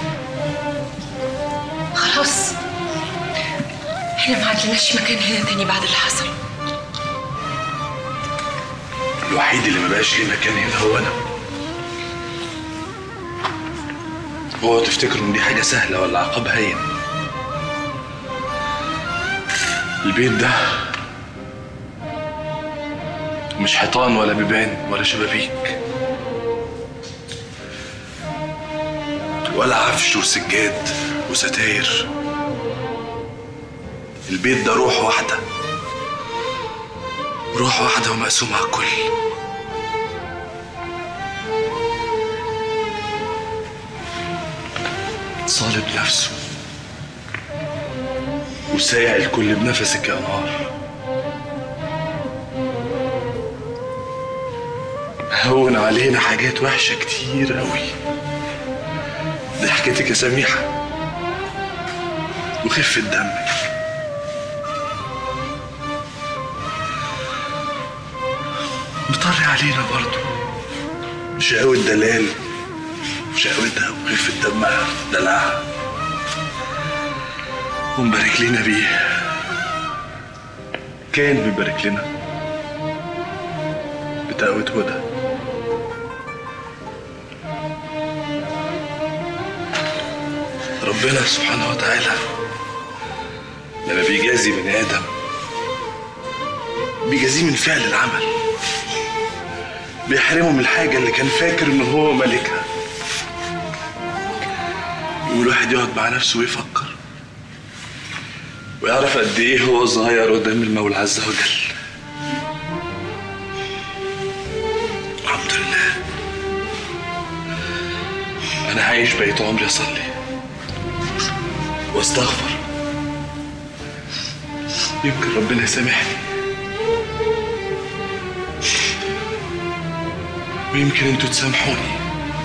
خلاص احنا ما عندناش مكان هنا تاني بعد اللي حصل الوحيد اللي ما بقاش ليه مكان هنا هو انا هو تفتكروا ان دي حاجه سهله ولا عقاب هين البيت ده مش حيطان ولا بيبان ولا شبابيك ولا عفش وسجاد وستاير البيت ده روح واحدة روح واحدة ومقسومة على الكل صالب نفسه وسايع الكل بنفسك يا نهار هون علينا حاجات وحشة كتير قوي ضحكتك يا سميحة وخفة دمك مطري علينا برضو شقاوة دلال وشقاوتها وخفة دمها دلعها ومبارك لنا بيه كان مبارك لنا بتقوة هدى ربنا سبحانه وتعالى لما بيجازي بني آدم بيجازيه من فعل العمل بيحرمه من الحاجة اللي كان فاكر إن هو مالكها يقول الواحد يقعد مع نفسه ويفكر ويعرف قد إيه هو صغير قدام المولى عز وجل الحمد لله أنا عايش بقيت عمري أصلي واستغفر يمكن ربنا يسامحني ويمكن انتوا تسامحوني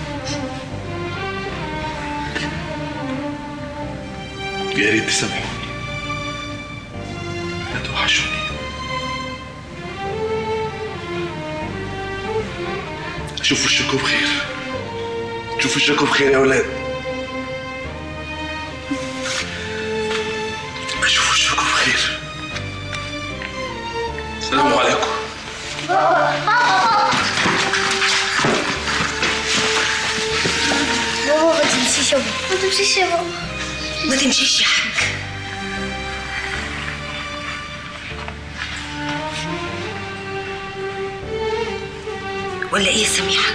يا ريت تسامحوني هتوحشوني اشوف وشكم بخير شوف وشكم بخير يا اولاد اشوف وشكم بخير السلام عليكم بابا ما تمشيش يا بابا ما تمشيش يا بابا ما تمشيش يا حاج ولا ايه يا سميحه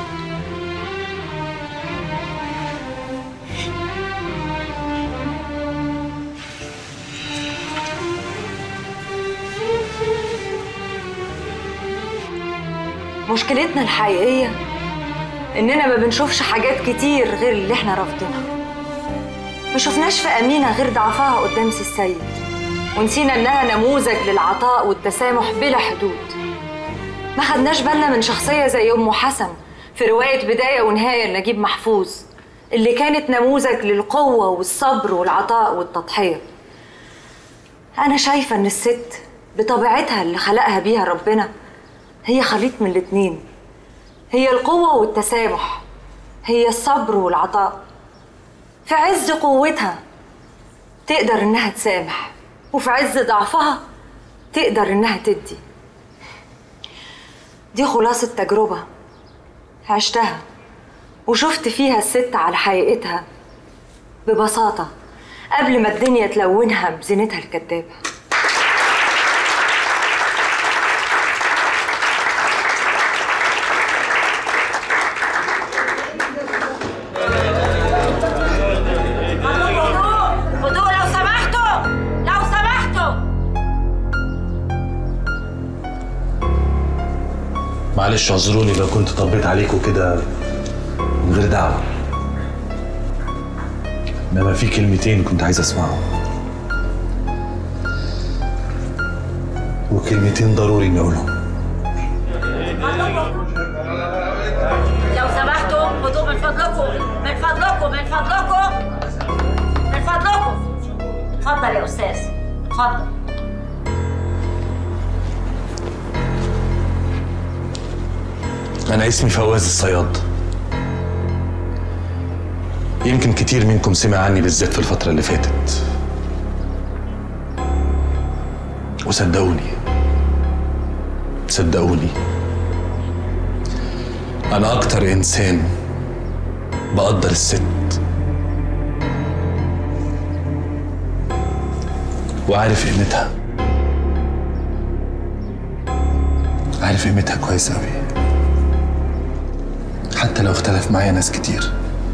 مشكلتنا الحقيقية إننا ما بنشوفش حاجات كتير غير اللي إحنا رافضينها ما شفناش في أمينة غير ضعفها قدام سي السيد ونسينا إنها نموذج للعطاء والتسامح بلا حدود ما خدناش بالنا من شخصية زي أم حسن في رواية بداية ونهاية لنجيب محفوظ اللي كانت نموذج للقوة والصبر والعطاء والتضحية أنا شايفة إن الست بطبيعتها اللي خلقها بيها ربنا هي خليط من الاتنين هي القوة والتسامح هي الصبر والعطاء في عز قوتها تقدر إنها تسامح وفي عز ضعفها تقدر إنها تدي دي خلاصة تجربة عشتها وشفت فيها الست على حقيقتها ببساطة قبل ما الدنيا تلونها بزينتها الكدابة هدوء لو سمحتوا لو سمحتوا معلش اعذروني لو كنت طبيت عليكم كده من غير دعوة انما في كلمتين كنت عايز اسمعهم وكلمتين ضروري اني اقولهم لو سمحتوا هدوء من فضلكم من فضلكم من فضلكم من فضلكم اتفضل يا استاذ اتفضل انا اسمي فواز الصياد يمكن كتير منكم سمع عني بالذات في الفترة اللي فاتت وصدقوني صدقوني أنا أكتر إنسان بقدر الست وعارف قيمتها عارف قيمتها كويس أوي حتى لو اختلف معايا ناس كتير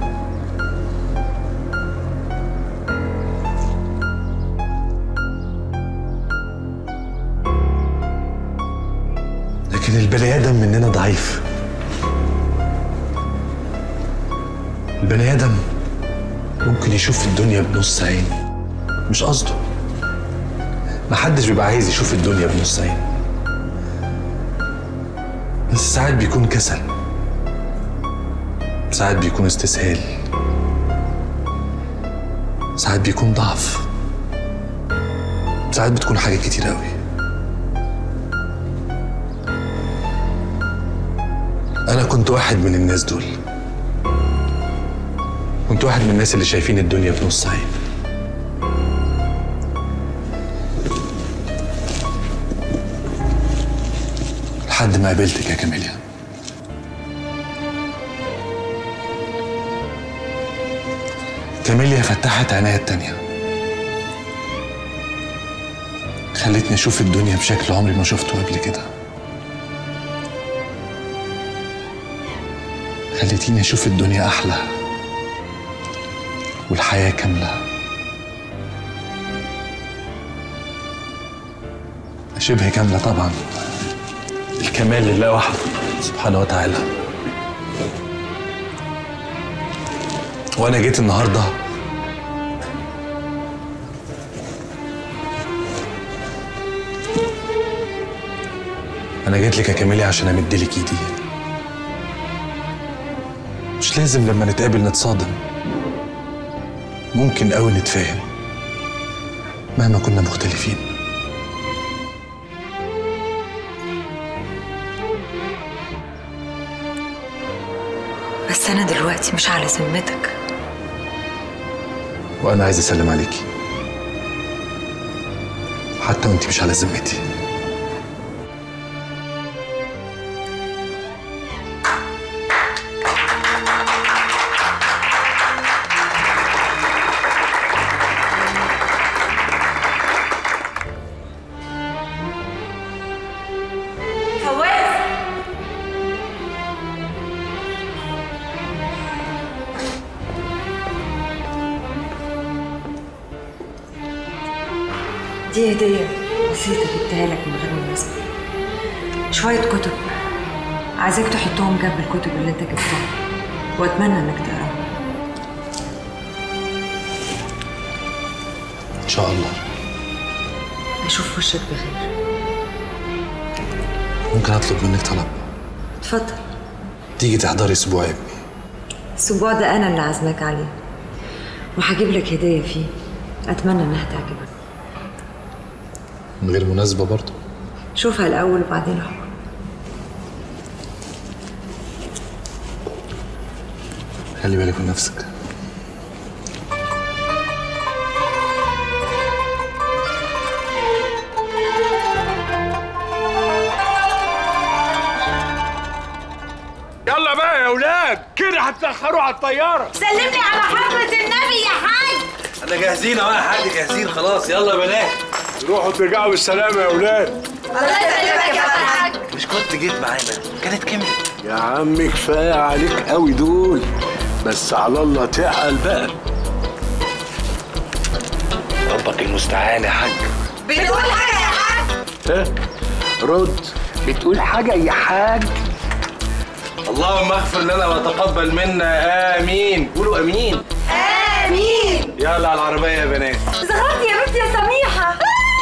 لكن البني ادم مننا ضعيف البني ادم ممكن يشوف الدنيا بنص عين مش قصده محدش بيبقى عايز يشوف الدنيا بنص عين بس ساعات بيكون كسل ساعات بيكون استسهال ساعات بيكون ضعف ساعات بتكون حاجات كتير قوي أنا كنت واحد من الناس دول كنت واحد من الناس اللي شايفين الدنيا بنص عين لحد ما قابلتك يا كاميليا كاميليا فتحت عينيا التانية خلتني أشوف الدنيا بشكل عمري ما شفته قبل كده خليتيني أشوف الدنيا أحلى والحياة كاملة شبه كاملة طبعا الكمال لله وحده سبحانه وتعالى وأنا جيت النهاردة أنا جيت لك يا كاميليا عشان أمد لك إيدي مش لازم لما نتقابل نتصادم ممكن قوي نتفاهم مهما كنا مختلفين بس أنا دلوقتي مش على ذمتك وانا عايز اسلم عليكي حتى وانت مش على ذمتي فواز دي هدية بسيطة جبتها لك من غير مناسبة شوية كتب عايزاك تحطهم جنب الكتب اللي انت جبتها واتمنى انك تقراهم ان شاء الله اشوف وشك بخير ممكن اطلب منك طلب اتفضل تيجي تحضري اسبوع ابني الاسبوع ده انا اللي عازماك عليه وهجيب لك هدية فيه اتمنى انها تعجبك من غير مناسبه برضه شوفها الاول وبعدين احكم خلي بالك من نفسك يلا بقى يا اولاد الحاج كده هتاخروا على الطياره سلمني على حضرة النبي يا حاج احنا جاهزين اهو يا حاج جاهزين خلاص يلا يا بنات روحوا ترجعوا بالسلامه يا اولاد الله يسلمك يا حاج مش كنت جيت معانا كانت كملت يا عم كفايه عليك قوي دول بس على الله تعقل بقى ربك المستعان يا حاج بتقول حاجة يا حاج ها رد بتقول حاجه يا حاج اللهم اغفر لنا وتقبل منا امين قولوا امين آمين يلا على العربيه يا بنات زغرتي يا بنتي يا سميحة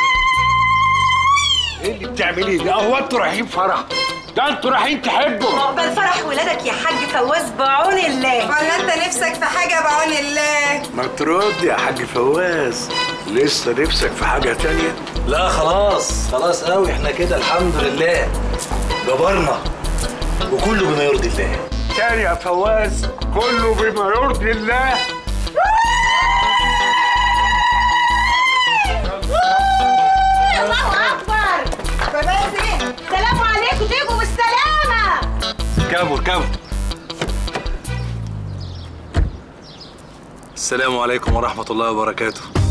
ايه اللي بتعمليه ده هو انتوا رايحين فرح ده انتوا رايحين تحبوا عقبال فرح ولادك يا حاج فواز بعون الله ولا انت نفسك في حاجه بعون الله ما ترد يا حاج فواز لسه نفسك في حاجه تانية لا خلاص خلاص قوي احنا كده الحمد لله جبرنا وكله بما يرضي الله تاني يا فواز كله بما يرضي الله الله اكبر فوازين سلام عليكم تيجوا بالسلامه اركبوا اركبوا السلام عليكم ورحمه الله وبركاته